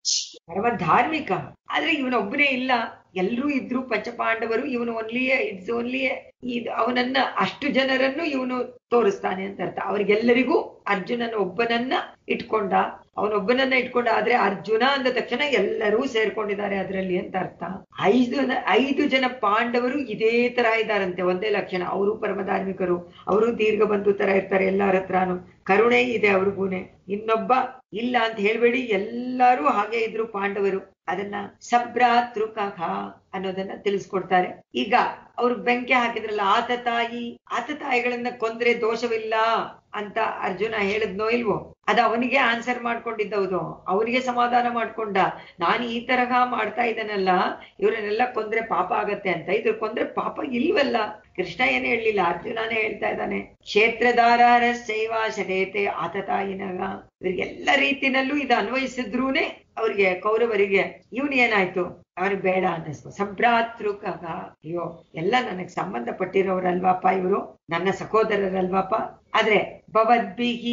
ಪರಮ ಧಾರ್ಮಿಕ ಆದ್ರೆ ಇವನೊಬ್ಬನೇ ಇಲ್ಲ ಎಲ್ರೂ ಇದ್ರು ಪಂಚಪಾಂಡವರು ಇವನು ಒನ್ಲಿಯೇ ಇಟ್ಸ್ ಓನ್ಲಿಯೇ ಇದು ಅವನನ್ನ ಅಷ್ಟು ಜನರನ್ನು ಇವನು ತೋರಿಸ್ತಾನೆ ಅಂತ ಅರ್ಥ ಅವ್ರಿಗೆಲ್ಲರಿಗೂ ಅರ್ಜುನನ ಒಬ್ಬನನ್ನ ಇಟ್ಕೊಂಡ ಅವನೊಬ್ಬನನ್ನ ಇಟ್ಕೊಂಡ ಆದ್ರೆ ಅರ್ಜುನ ಅಂದ ತಕ್ಷಣ ಎಲ್ಲರೂ ಸೇರ್ಕೊಂಡಿದ್ದಾರೆ ಅದರಲ್ಲಿ ಅಂತ ಅರ್ಥ ಐದು ಐದು ಜನ ಪಾಂಡವರು ಇದೇ ತರ ಇದ್ದಾರಂತೆ ಒಂದೇ ಲಕ್ಷಣ ಅವರು ಪರಮ ಧಾರ್ಮಿಕರು ಅವರು ದೀರ್ಘ ಬಂಧು ತರ ಇರ್ತಾರೆ ಎಲ್ಲರ ಹತ್ರನು ಕರುಣೆ ಇದೆ ಅವ್ರಿಗೂನೆ ಇನ್ನೊಬ್ಬ ಇಲ್ಲ ಅಂತ ಹೇಳ್ಬೇಡಿ ಎಲ್ಲರೂ ಹಾಗೆ ಇದ್ರು ಪಾಂಡವರು ಅದನ್ನ ಸಭ್ರಾತೃಕಃ ಅನ್ನೋದನ್ನ ತಿಳಿಸ್ಕೊಡ್ತಾರೆ ಈಗ ಅವ್ರು ಬೆಂಕಿ ಹಾಕಿದ್ರಲ್ಲ ಆತ ತಾಯಿ ಆತ ತಾಯಿಗಳನ್ನ ಕೊಂದ್ರೆ ದೋಷವಿಲ್ಲ ಅಂತ ಅರ್ಜುನ ಹೇಳಿದ್ನೋ ಇಲ್ವೋ ಅದ ಅವನಿಗೆ ಆನ್ಸರ್ ಮಾಡ್ಕೊಂಡಿದ್ದವುದು ಅವನಿಗೆ ಸಮಾಧಾನ ಮಾಡ್ಕೊಂಡ ನಾನು ಈ ತರಹ ಮಾಡ್ತಾ ಇದ್ದಾನಲ್ಲ ಇವರನ್ನೆಲ್ಲ ಕೊಂದ್ರೆ ಪಾಪ ಆಗತ್ತೆ ಅಂತ ಇದ್ರ ಕೊಂದ್ರೆ ಪಾಪ ಇಲ್ವಲ್ಲ ಕೃಷ್ಣ ಏನ್ ಹೇಳಲಿಲ್ಲ ಅರ್ಜುನನೇ ಹೇಳ್ತಾ ಇದ್ದಾನೆ ಕ್ಷೇತ್ರಧಾರ ಶೈವ ಶರೇತೆ ಆತ ತಾಯಿನಾಗ ಇವ್ರಿಗೆಲ್ಲ ರೀತಿನಲ್ಲೂ ಇದು ಅನ್ವಯಿಸಿದ್ರೂನೆ ಅವ್ರಿಗೆ ಕೌರವರಿಗೆ ಇವನ್ ಏನಾಯ್ತು ಅವ್ರಿಗೆ ಬೇಡ ಅನ್ನಿಸ್ತು ಸಂಭ್ರಾತೃಕ ಅಯ್ಯೋ ಎಲ್ಲ ನನಗ್ ಸಂಬಂಧಪಟ್ಟಿರೋರಲ್ವಾಪ ಇವರು ನನ್ನ ಸಹೋದರರಲ್ವಾಪ ಆದ್ರೆ ಭವದ್ಭಿಹಿ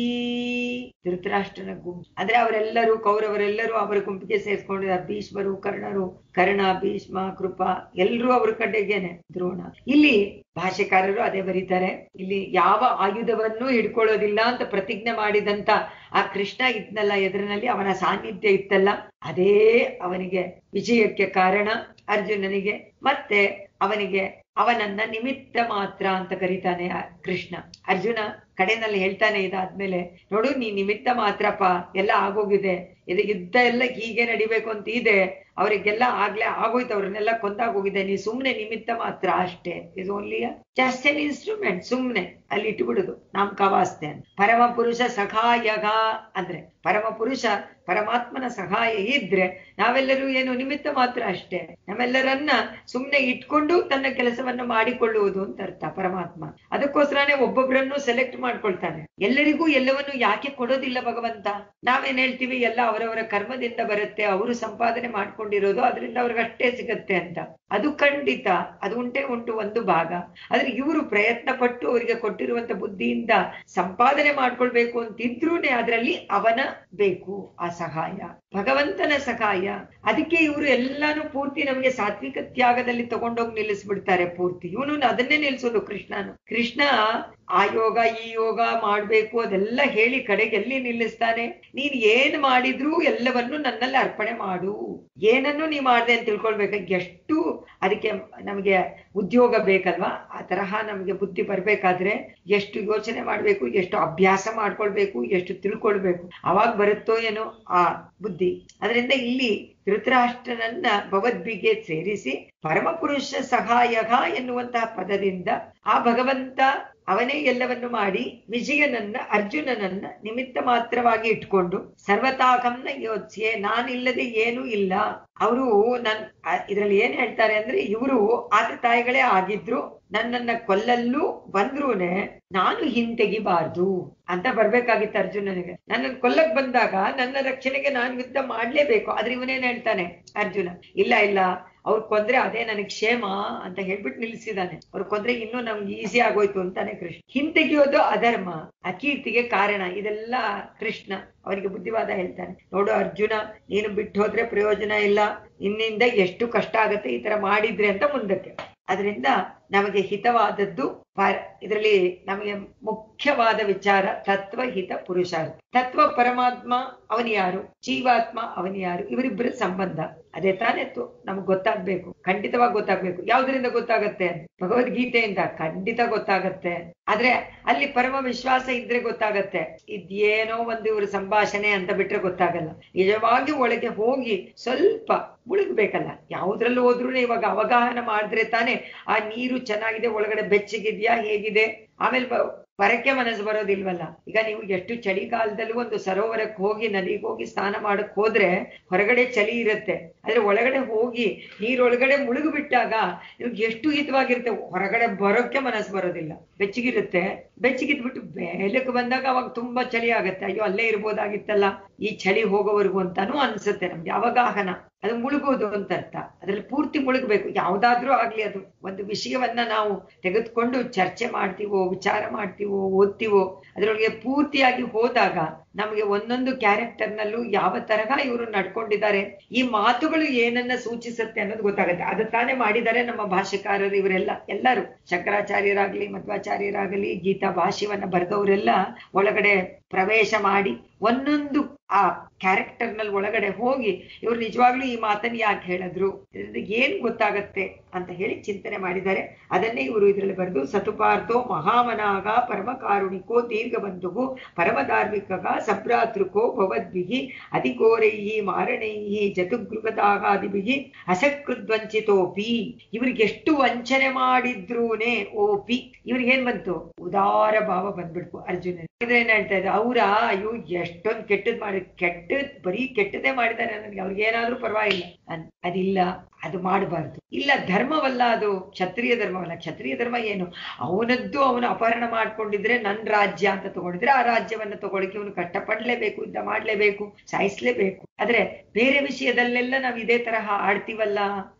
ಧೃತರಾಷ್ಟ್ರನ ಗುಂಪು ಅಂದ್ರೆ ಅವರೆಲ್ಲರೂ ಕೌರವರೆಲ್ಲರೂ ಅವರ ಗುಂಪಿಗೆ ಸೇರಿಸ್ಕೊಂಡಿದ್ದಾರೆ ಭೀಷ್ಮರು ಕರ್ಣರು ಕರ್ಣ ಭೀಷ್ಮ ಕೃಪ ಎಲ್ಲರೂ ಅವ್ರ ಕಡೆಗೇನೆ ದ್ರೋಣ ಇಲ್ಲಿ ಭಾಷೆಕಾರರು ಅದೇ ಬರೀತಾರೆ ಇಲ್ಲಿ ಯಾವ ಆಯುಧವನ್ನು ಹಿಡ್ಕೊಳ್ಳೋದಿಲ್ಲ ಅಂತ ಪ್ರತಿಜ್ಞೆ ಮಾಡಿದಂತ ಆ ಕೃಷ್ಣ ಇದ್ನಲ್ಲ ಎದುರಿನಲ್ಲಿ ಅವನ ಸಾನ್ನಿಧ್ಯ ಇತ್ತಲ್ಲ ಅದೇ ಅವನಿಗೆ ವಿಜಯಕ್ಕೆ ಕಾರಣ ಅರ್ಜುನನಿಗೆ ಮತ್ತೆ ಅವನಿಗೆ ಅವನನ್ನ ನಿಮಿತ್ತ ಮಾತ್ರ ಅಂತ ಕರೀತಾನೆ ಆ ಕೃಷ್ಣ ಅರ್ಜುನ ಕಡೆನಲ್ಲಿ ಹೇಳ್ತಾನೆ ಇದಾದ್ಮೇಲೆ ನೋಡು ನೀ ನಿಮಿತ್ತ ಮಾತ್ರಪ್ಪ ಎಲ್ಲ ಆಗೋಗಿದೆ ಇದು ಯುದ್ಧ ಎಲ್ಲ ಹೀಗೆ ನಡಿಬೇಕು ಅಂತ ಇದೆ ಅವರಿಗೆಲ್ಲ ಆಗ್ಲೇ ಆಗೋಯ್ತು ಅವ್ರನ್ನೆಲ್ಲ ಕೊಂದಾಗೋಗಿದೆ ನೀ ಸುಮ್ನೆ ನಿಮಿತ್ತ ಮಾತ್ರ ಅಷ್ಟೇ ಇದು ಓನ್ಲಿ ಜಸ್ಟ್ ಎನ್ ಇನ್ಸ್ಟ್ರೂಮೆಂಟ್ ಸುಮ್ನೆ ಅಲ್ಲಿ ಇಟ್ಬಿಡುದು ನಾಮ್ ಕವಾಸ್ತೆ ಅಂತ ಪರಮ ಪುರುಷ ಸಹಾಯಗ ಅಂದ್ರೆ ಪರಮ ಪುರುಷ ಪರಮಾತ್ಮನ ಸಹಾಯ ಇದ್ರೆ ನಾವೆಲ್ಲರೂ ಏನು ನಿಮಿತ್ತ ಮಾತ್ರ ಅಷ್ಟೇ ನಮ್ಮೆಲ್ಲರನ್ನ ಸುಮ್ನೆ ಇಟ್ಕೊಂಡು ತನ್ನ ಕೆಲಸವನ್ನ ಮಾಡಿಕೊಳ್ಳುವುದು ಅಂತ ಅರ್ಥ ಪರಮಾತ್ಮ ಅದಕ್ಕೋಸ್ಕರನೇ ಒಬ್ಬೊಬ್ಬರನ್ನು ಸೆಲೆಕ್ಟ್ ಮಾಡ್ಕೊಳ್ತಾನೆ ಎಲ್ಲರಿಗೂ ಎಲ್ಲವನ್ನು ಯಾಕೆ ಕೊಡೋದಿಲ್ಲ ಭಗವಂತ ನಾವೇನ್ ಹೇಳ್ತೀವಿ ಎಲ್ಲ ಅವರವರ ಕರ್ಮದಿಂದ ಬರುತ್ತೆ ಅವರು ಸಂಪಾದನೆ ಮಾಡ್ಕೊಂಡಿರೋದು ಅದರಿಂದ ಅವ್ರಿಗೆ ಅಷ್ಟೇ ಸಿಗತ್ತೆ ಅಂತ ಅದು ಖಂಡಿತ ಅದು ಉಂಟೆ ಉಂಟು ಒಂದು ಭಾಗ ಆದ್ರೆ ಇವರು ಪ್ರಯತ್ನ ಪಟ್ಟು ಅವರಿಗೆ ಕೊಟ್ಟಿರುವಂತ ಬುದ್ಧಿಯಿಂದ ಸಂಪಾದನೆ ಮಾಡ್ಕೊಳ್ಬೇಕು ಅಂತಿದ್ರೂನೆ ಅದರಲ್ಲಿ ಅವನ ಬೇಕು ಆ ಸಹಾಯ ಭಗವಂತನ ಸಹಾಯ ಅದಕ್ಕೆ ಇವರು ಎಲ್ಲಾನು ಪೂರ್ತಿ ನಮಗೆ ಸಾತ್ವಿಕ ತ್ಯಾಗದಲ್ಲಿ ತಗೊಂಡೋಗಿ ನಿಲ್ಲಿಸ್ಬಿಡ್ತಾರೆ ಪೂರ್ತಿ ಇವನು ಅದನ್ನೇ ನಿಲ್ಸೋದು ಕೃಷ್ಣನು ಕೃಷ್ಣ ಆ ಯೋಗ ಈ ಯೋಗ ಮಾಡ್ಬೇಕು ಅದೆಲ್ಲ ಹೇಳಿ ಕಡೆಗೆ ಎಲ್ಲಿ ನಿಲ್ಲಿಸ್ತಾನೆ ನೀನ್ ಏನ್ ಮಾಡಿದ್ರೂ ಎಲ್ಲವನ್ನು ನನ್ನಲ್ಲಿ ಅರ್ಪಣೆ ಮಾಡು ಏನನ್ನು ನೀ ಮಾಡ್ದೆ ಅಂತ ತಿಳ್ಕೊಳ್ಬೇಕು ಎಷ್ಟು ಅದಕ್ಕೆ ನಮಗೆ ಉದ್ಯೋಗ ಬೇಕಲ್ವಾ ಆ ತರಹ ನಮಗೆ ಬುದ್ಧಿ ಬರ್ಬೇಕಾದ್ರೆ ಎಷ್ಟು ಯೋಚನೆ ಮಾಡ್ಬೇಕು ಎಷ್ಟು ಅಭ್ಯಾಸ ಮಾಡ್ಕೊಳ್ಬೇಕು ಎಷ್ಟು ತಿಳ್ಕೊಳ್ಬೇಕು ಅವಾಗ ಬರುತ್ತೋ ಏನೋ ಆ ಬುದ್ಧಿ ಅದರಿಂದ ಇಲ್ಲಿ ಧೃತರಾಷ್ಟ್ರನನ್ನ ಭಗವದ್ಭಿಗೆ ಸೇರಿಸಿ ಪರಮಪುರುಷ ಸಹಾಯಕ ಎನ್ನುವಂತಹ ಪದದಿಂದ ಆ ಭಗವಂತ ಅವನೇ ಎಲ್ಲವನ್ನು ಮಾಡಿ ವಿಜಯನನ್ನ ಅರ್ಜುನನನ್ನ ನಿಮಿತ್ತ ಮಾತ್ರವಾಗಿ ಇಟ್ಕೊಂಡು ಸರ್ವತಾಕಂನ ಯೋಚ್ಯೆ ನಾನಿಲ್ಲದೆ ಏನೂ ಇಲ್ಲ ಅವರು ನನ್ ಇದ್ರಲ್ಲಿ ಏನ್ ಹೇಳ್ತಾರೆ ಅಂದ್ರೆ ಇವರು ಆತ ತಾಯಿಗಳೇ ಆಗಿದ್ರು ನನ್ನನ್ನ ಕೊಲ್ಲಲ್ಲೂ ಬಂದ್ರೂನೆ ನಾನು ಹಿಂತೆಗಿಬಾರ್ದು ಅಂತ ಬರ್ಬೇಕಾಗಿತ್ತು ಅರ್ಜುನನಿಗೆ ನನ್ನನ್ನು ಕೊಲ್ಲಕ್ ಬಂದಾಗ ನನ್ನ ರಕ್ಷಣೆಗೆ ನಾನು ಯುದ್ಧ ಮಾಡ್ಲೇಬೇಕು ಆದ್ರೆ ಇವನೇನ್ ಹೇಳ್ತಾನೆ ಅರ್ಜುನ ಇಲ್ಲ ಇಲ್ಲ ಅವ್ರು ಕೊಂದ್ರೆ ಅದೇ ನನಗ್ ಕ್ಷೇಮ ಅಂತ ಹೇಳ್ಬಿಟ್ಟು ನಿಲ್ಸಿದಾನೆ ಅವ್ರು ಕೊಂದ್ರೆ ಇನ್ನೂ ನಮ್ಗೆ ಈಸಿ ಆಗೋಯ್ತು ಅಂತಾನೆ ಕೃಷ್ಣ ಹಿಂತೆಗಿಯೋದು ಅಧರ್ಮ ಅಕೀರ್ತಿಗೆ ಕಾರಣ ಇದೆಲ್ಲ ಕೃಷ್ಣ ಅವರಿಗೆ ಬುದ್ಧಿವಾದ ಹೇಳ್ತಾನೆ ನೋಡು ಅರ್ಜುನ ನೀನು ಬಿಟ್ಟು ಹೋದ್ರೆ ಪ್ರಯೋಜನ ಇಲ್ಲ ಇನ್ನಿಂದ ಎಷ್ಟು ಕಷ್ಟ ಆಗತ್ತೆ ಈ ತರ ಮಾಡಿದ್ರೆ ಅಂತ ಮುಂದಕ್ಕೆ ಅದರಿಂದ ನಮಗೆ ಹಿತವಾದದ್ದು ಇದರಲ್ಲಿ ನಮಗೆ ಮುಖ್ಯವಾದ ವಿಚಾರ ತತ್ವ ಹಿತ ಪುರುಷಾರ್ಥ ತತ್ವ ಪರಮಾತ್ಮ ಅವನು ಯಾರು ಜೀವಾತ್ಮ ಅವನು ಯಾರು ಇವರಿಬ್ಬರ ಸಂಬಂಧ ಅದೇ ತಾನೇ ನಮ್ಗೆ ಗೊತ್ತಾಗ್ಬೇಕು ಖಂಡಿತವಾಗಿ ಗೊತ್ತಾಗ್ಬೇಕು ಯಾವ್ದ್ರಿಂದ ಗೊತ್ತಾಗತ್ತೆ ಭಗವದ್ಗೀತೆಯಿಂದ ಖಂಡಿತ ಗೊತ್ತಾಗತ್ತೆ ಆದ್ರೆ ಅಲ್ಲಿ ಪರಮ ವಿಶ್ವಾಸ ಇದ್ರೆ ಗೊತ್ತಾಗತ್ತೆ ಇದೇನೋ ಒಂದು ಇವ್ರ ಸಂಭಾಷಣೆ ಅಂತ ಬಿಟ್ರೆ ಗೊತ್ತಾಗಲ್ಲ ನಿಜವಾಗಿ ಒಳಗೆ ಹೋಗಿ ಸ್ವಲ್ಪ ಮುಳುಗ್ಬೇಕಲ್ಲ ಯಾವ್ದ್ರಲ್ಲೂ ಹೋದ್ರು ಇವಾಗ ಅವಗಾಹನ ಮಾಡಿದ್ರೆ ತಾನೇ ಆ ನೀರು ಚೆನ್ನಾಗಿದೆ ಒಳಗಡೆ ಬೆಚ್ಚಗಿದ್ಯಾ ಹೇಗಿದೆ ಆಮೇಲೆ ಬರಕ್ಕೆ ಮನಸ್ಸು ಬರೋದಿಲ್ವಲ್ಲ ಈಗ ನೀವು ಎಷ್ಟು ಚಳಿಗಾಲದಲ್ಲೂ ಒಂದು ಸರೋವರಕ್ಕೆ ಹೋಗಿ ನದಿಗೆ ಹೋಗಿ ಸ್ನಾನ ಮಾಡಕ್ ಹೋದ್ರೆ ಹೊರಗಡೆ ಚಳಿ ಇರುತ್ತೆ ಆದ್ರೆ ಒಳಗಡೆ ಹೋಗಿ ನೀರೊಳಗಡೆ ಮುಳುಗು ಬಿಟ್ಟಾಗ ನಿಮ್ಗೆ ಎಷ್ಟು ಹಿತವಾಗಿರುತ್ತೆ ಹೊರಗಡೆ ಬರೋಕ್ಕೆ ಮನಸ್ಸು ಬರೋದಿಲ್ಲ ಬೆಚ್ಚಗಿರುತ್ತೆ ಬೆಚ್ಚಗಿದ್ಬಿಟ್ಟು ಮೇಲಕ್ಕೆ ಬಂದಾಗ ಅವಾಗ ತುಂಬಾ ಚಳಿ ಆಗತ್ತೆ ಅಯ್ಯೋ ಅಲ್ಲೇ ಇರ್ಬೋದಾಗಿತ್ತಲ್ಲ ಈ ಚಳಿ ಹೋಗೋವರೆಗೂ ಅಂತಾನು ಅನ್ಸುತ್ತೆ ನಮ್ಗೆ ಅವಗಾಹನ ಅದು ಮುಳುಗೋದು ಅಂತ ಅರ್ಥ ಅದ್ರಲ್ಲಿ ಪೂರ್ತಿ ಮುಳುಗಬೇಕು ಯಾವ್ದಾದ್ರೂ ಆಗ್ಲಿ ಅದು ಒಂದು ವಿಷಯವನ್ನ ನಾವು ತೆಗೆದುಕೊಂಡು ಚರ್ಚೆ ಮಾಡ್ತೀವೋ ವಿಚಾರ ಮಾಡ್ತೀವೋ ಓದ್ತೀವೋ ಅದ್ರೊಳಗೆ ಪೂರ್ತಿಯಾಗಿ ಹೋದಾಗ ನಮಗೆ ಒಂದೊಂದು ಕ್ಯಾರೆಕ್ಟರ್ ನಲ್ಲೂ ಯಾವ ತರಹ ಇವರು ನಡ್ಕೊಂಡಿದ್ದಾರೆ ಈ ಮಾತುಗಳು ಏನನ್ನ ಸೂಚಿಸುತ್ತೆ ಅನ್ನೋದು ಗೊತ್ತಾಗುತ್ತೆ ಅದು ತಾನೇ ಮಾಡಿದ್ದಾರೆ ನಮ್ಮ ಭಾಷೆಕಾರರು ಇವರೆಲ್ಲ ಎಲ್ಲರೂ ಶಂಕರಾಚಾರ್ಯರಾಗ್ಲಿ ಮಧ್ವಾಚಾರ್ಯರಾಗಲಿ ಗೀತಾ ಭಾಷ್ಯವನ್ನ ಬರೆದವರೆಲ್ಲ ಒಳಗಡೆ ಪ್ರವೇಶ ಮಾಡಿ ಒಂದೊಂದು ಆ ಕ್ಯಾರೆಕ್ಟರ್ ನಲ್ಲಿ ಒಳಗಡೆ ಹೋಗಿ ಇವ್ರು ನಿಜವಾಗ್ಲೂ ಈ ಮಾತನ್ನ ಯಾಕೆ ಹೇಳಿದ್ರು ಇದರಿಂದ ಏನ್ ಗೊತ್ತಾಗತ್ತೆ ಅಂತ ಹೇಳಿ ಚಿಂತನೆ ಮಾಡಿದ್ದಾರೆ ಅದನ್ನೇ ಇವರು ಇದರಲ್ಲಿ ಬರೆದು ಸತುಪಾರ್ಥೋ ಮಹಾಮನಾಗ ಪರಮ ಕಾರುಣಿಕೋ ದೀರ್ಘ ಬಂಧುವು ಪರಮ ಧಾರ್ಮಿಕ ಸಭ್ರಾತೃಕೋ ಭವದ್ಭಿಹಿ ಅಧಿಘೋರೈಹಿ ಮಾರಣೈಹಿ ಜತುಗೃಹದಾಗಾದಿಭಿಹಿ ಅಸಕೃದ್ವಂಚಿತೋಪಿ ಇವ್ರಿಗೆ ಎಷ್ಟು ವಂಚನೆ ಮಾಡಿದ್ರೂನೆ ಓಪಿ ಇವ್ರಿಗೆ ಏನ್ ಬಂತು ಉದಾರ ಭಾವ ಬಂದ್ಬಿಡ್ತು ಅರ್ಜುನ ಏನ್ ಹೇಳ್ತಾ ಇದ್ದ ಅವ್ರ ಅಯ್ಯೋ ಎಷ್ಟೊಂದ್ ಕೆಟ್ಟದ್ ಮಾಡಿ ಕೆಟ್ಟದ್ ಬರೀ ಕೆಟ್ಟದೇ ಮಾಡಿದಾರೆ ನನಗೆ ಅವ್ರಿಗೆ ಏನಾದ್ರೂ ಪರವಾಗಿಲ್ಲ ಅದಿಲ್ಲ ಅದು ಮಾಡಬಾರ್ದು ಇಲ್ಲ ಧರ್ಮವಲ್ಲ ಅದು ಕ್ಷತ್ರಿಯ ಧರ್ಮವಲ್ಲ ಕ್ಷತ್ರಿಯ ಧರ್ಮ ಏನು ಅವನದ್ದು ಅವನು ಅಪಹರಣ ಮಾಡ್ಕೊಂಡಿದ್ರೆ ನನ್ ರಾಜ್ಯ ಅಂತ ತಗೊಂಡಿದ್ರೆ ಆ ರಾಜ್ಯವನ್ನ ತಗೊಳಕ್ಕೆ ಅವನು ಕಷ್ಟಪಡ್ಲೇಬೇಕು ಯುದ್ಧ ಮಾಡ್ಲೇಬೇಕು ಸಾಯಿಸ್ಲೇಬೇಕು ಆದ್ರೆ ಬೇರೆ ವಿಷಯದಲ್ಲೆಲ್ಲ ನಾವ್ ಇದೇ ತರಹ ಆಡ್ತೀವಲ್ಲ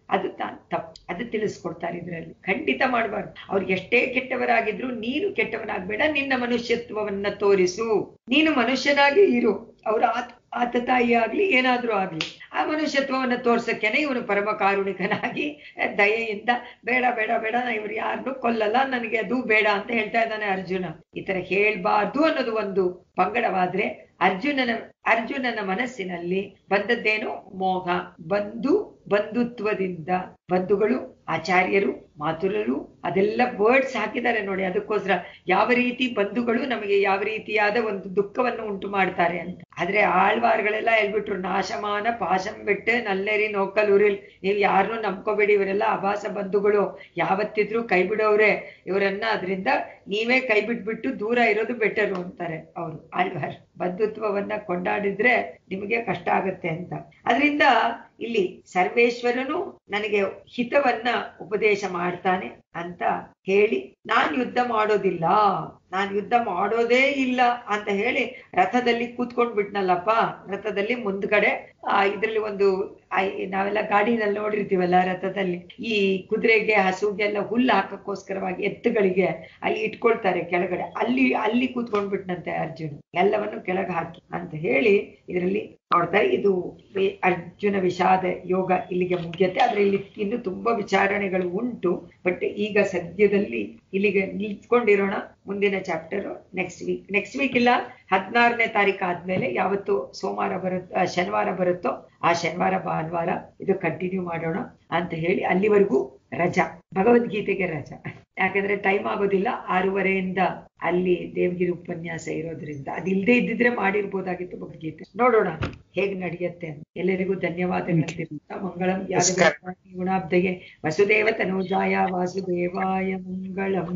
ಅದು ತಾ- ತಪ್ಪು ಅದು ತಿಳಿಸ್ಕೊಡ್ತಾರೆ ಇದರಲ್ಲಿ ಖಂಡಿತ ಮಾಡಬಾರ್ದು ಅವ್ರು ಎಷ್ಟೇ ಕೆಟ್ಟವರಾಗಿದ್ರು ನೀನು ಕೆಟ್ಟವನಾಗ್ಬೇಡ ನಿನ್ನ ಮನುಷ್ಯತ್ವವನ್ನ ತೋರಿಸು ನೀನು ಮನುಷ್ಯನಾಗಿ ಇರು ಅವ್ರ ಆತ ಆತ ತಾಯಿ ಆಗ್ಲಿ ಏನಾದ್ರೂ ಆಗ್ಲಿ ಆ ಮನುಷ್ಯತ್ವವನ್ನ ತೋರ್ಸಕ್ಕೇನೆ ಇವನು ಪರಮ ಕಾರುಣಿಕನಾಗಿ ದಯೆಯಿಂದ ಬೇಡ ಬೇಡ ಬೇಡ ನಾ ಇವ್ರು ಯಾರನ್ನು ಕೊಲ್ಲಲ್ಲ ನನಗೆ ಅದು ಬೇಡ ಅಂತ ಹೇಳ್ತಾ ಇದ್ದಾನೆ ಅರ್ಜುನ ಈ ತರ ಹೇಳ್ಬಾರ್ದು ಅನ್ನೋದು ಒಂದು ಪಂಗಡವಾದ್ರೆ ಅರ್ಜುನನ ಅರ್ಜುನನ ಮನಸ್ಸಿನಲ್ಲಿ ಬಂದದ್ದೇನು ಮೋಹ ಬಂಧು ಬಂಧುತ್ವದಿಂದ ಬಂಧುಗಳು ಆಚಾರ್ಯರು ಮಾತುರರು ಅದೆಲ್ಲ ವರ್ಡ್ಸ್ ಹಾಕಿದ್ದಾರೆ ನೋಡಿ ಅದಕ್ಕೋಸ್ಕರ ಯಾವ ರೀತಿ ಬಂಧುಗಳು ನಮಗೆ ಯಾವ ರೀತಿಯಾದ ಒಂದು ದುಃಖವನ್ನು ಉಂಟು ಮಾಡ್ತಾರೆ ಅಂತ ಆದ್ರೆ ಆಳ್ವಾರ್ಗಳೆಲ್ಲ ಹೇಳ್ಬಿಟ್ರು ನಾಶಮಾನ ಪಾಶಂ ಬಿಟ್ಟು ನಲ್ಲೇರಿ ನೋಕಲೂರಿಲ್ ನೀವು ಯಾರನ್ನೂ ನಂಬ್ಕೋಬೇಡಿ ಇವರೆಲ್ಲ ಅಭಾಸ ಬಂಧುಗಳು ಯಾವತ್ತಿದ್ರು ಕೈ ಬಿಡೋವ್ರೆ ಇವರನ್ನ ಅದರಿಂದ ನೀವೇ ಕೈ ಬಿಟ್ಬಿಟ್ಟು ದೂರ ಇರೋದು ಬೆಟರು ಅಂತಾರೆ ಅವರು ಆಳ್ವಾರ್ ಬಂಧುತ್ವವನ್ನ ಕೊಂಡಾಡಿದ್ರೆ ನಿಮಗೆ ಕಷ್ಟ ಆಗತ್ತೆ ಅಂತ ಅದರಿಂದ ಇಲ್ಲಿ ಸರ್ವೇಶ್ವರನು ನನಗೆ ಹಿತವನ್ನ ಉಪದೇಶ ಮಾಡ್ತಾನೆ ಅಂತ ಹೇಳಿ ನಾನ್ ಯುದ್ಧ ಮಾಡೋದಿಲ್ಲ ನಾನ್ ಯುದ್ಧ ಮಾಡೋದೇ ಇಲ್ಲ ಅಂತ ಹೇಳಿ ರಥದಲ್ಲಿ ಕೂತ್ಕೊಂಡ್ ಬಿಟ್ನಲ್ಲಪ್ಪ ರಥದಲ್ಲಿ ಮುಂದ್ಗಡೆ ಆ ಇದ್ರಲ್ಲಿ ಒಂದು ಆ, ಈ ನಾವೆಲ್ಲ ಗಾಡಿನಲ್ಲಿ ನೋಡಿರ್ತೀವಲ್ಲ ರಥದಲ್ಲಿ ಈ ಕುದುರೆಗೆ ಹಸುಗೆಲ್ಲ ಹುಲ್ಲು ಹಾಕಕ್ಕೋಸ್ಕರವಾಗಿ ಎತ್ತುಗಳಿಗೆ ಅಲ್ಲಿ ಇಟ್ಕೊಳ್ತಾರೆ ಕೆಳಗಡೆ ಅಲ್ಲಿ ಅಲ್ಲಿ ಕೂತ್ಕೊಂಡ್ಬಿಟ್ನಂತೆ ಅರ್ಜುನ ಎಲ್ಲವನ್ನು ಕೆಳಗೆ ಹಾಕಿ ಅಂತ ಹೇಳಿ ಇದರಲ್ಲಿ ನೋಡ್ತಾರೆ ಇದು ವಿ- ಅರ್ಜುನ ವಿಷಾದ ಯೋಗ ಇಲ್ಲಿಗೆ ಮುಗಿಯತ್ತೆ ಆದ್ರೆ ಇಲ್ಲಿ ಇನ್ನು ತುಂಬಾ ವಿಚಾರಣೆಗಳು ಉಂಟು ಬಟ್ ಈಗ ಸದ್ಯದಲ್ಲಿ ಇಲ್ಲಿಗೆ ನಿಲ್ಸ್ಕೊಂಡಿರೋಣ ಮುಂದಿನ chapter next week next week ಇಲ್ಲ ಹದಿನಾರನೇ ತಾರೀಕು ಆದ್ಮೇಲೆ ಯಾವತ್ತು ಸೋಮವಾರ ಬರುತ್ತೋ ಶನಿವಾರ ಬರುತ್ತೋ ಆ ಶನಿವಾರ ಭಾನುವಾರ ಇದು ಕಂಟಿನ್ಯೂ ಮಾಡೋಣ ಅಂತ ಹೇಳಿ ಅಲ್ಲಿವರೆಗೂ ರಜಾ ಭಗವದ್ಗೀತೆಗೆ ರಜಾ ಯಾಕಂದ್ರೆ ಟೈಮ್ ಆಗೋದಿಲ್ಲ ಆರೂವರೆಯಿಂದ ಅಲ್ಲಿ ದೇವಗಿರಿ ಉಪನ್ಯಾಸ ಇರೋದ್ರಿಂದ ಅದಿಲ್ಲದೆ ಇದ್ದಿದ್ರೆ ಮಾಡಿರ್ಬೋದಾಗಿತ್ತು ಭಗವದ್ಗೀತೆ ನೋಡೋಣ ಹೇಗ್ ನಡೆಯುತ್ತೆ ಅಂತ ಎಲ್ಲರಿಗೂ ಧನ್ಯವಾದಗಳಂತಿರುತ್ತಾ ಮಂಗಳಂ ಯಾದವ ಗುಣಾಬ್ದಗೆ ವಸುದೇವ ತನೂಜಾಯ ವಾಸುದೇವಾಯ ಮಂಗಳಂ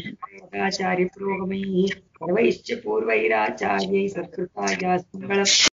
ಮಂಗಳಮಾಚಾರ್ಯ ಪುರೋಗಮೈ ಸರ್ವೈಶ್ಚ ಪೂರ್ವೈರಾಚಾರ್ಯೈ ಸತ್ಕೃತಾಯ ಮಂಗಳಂ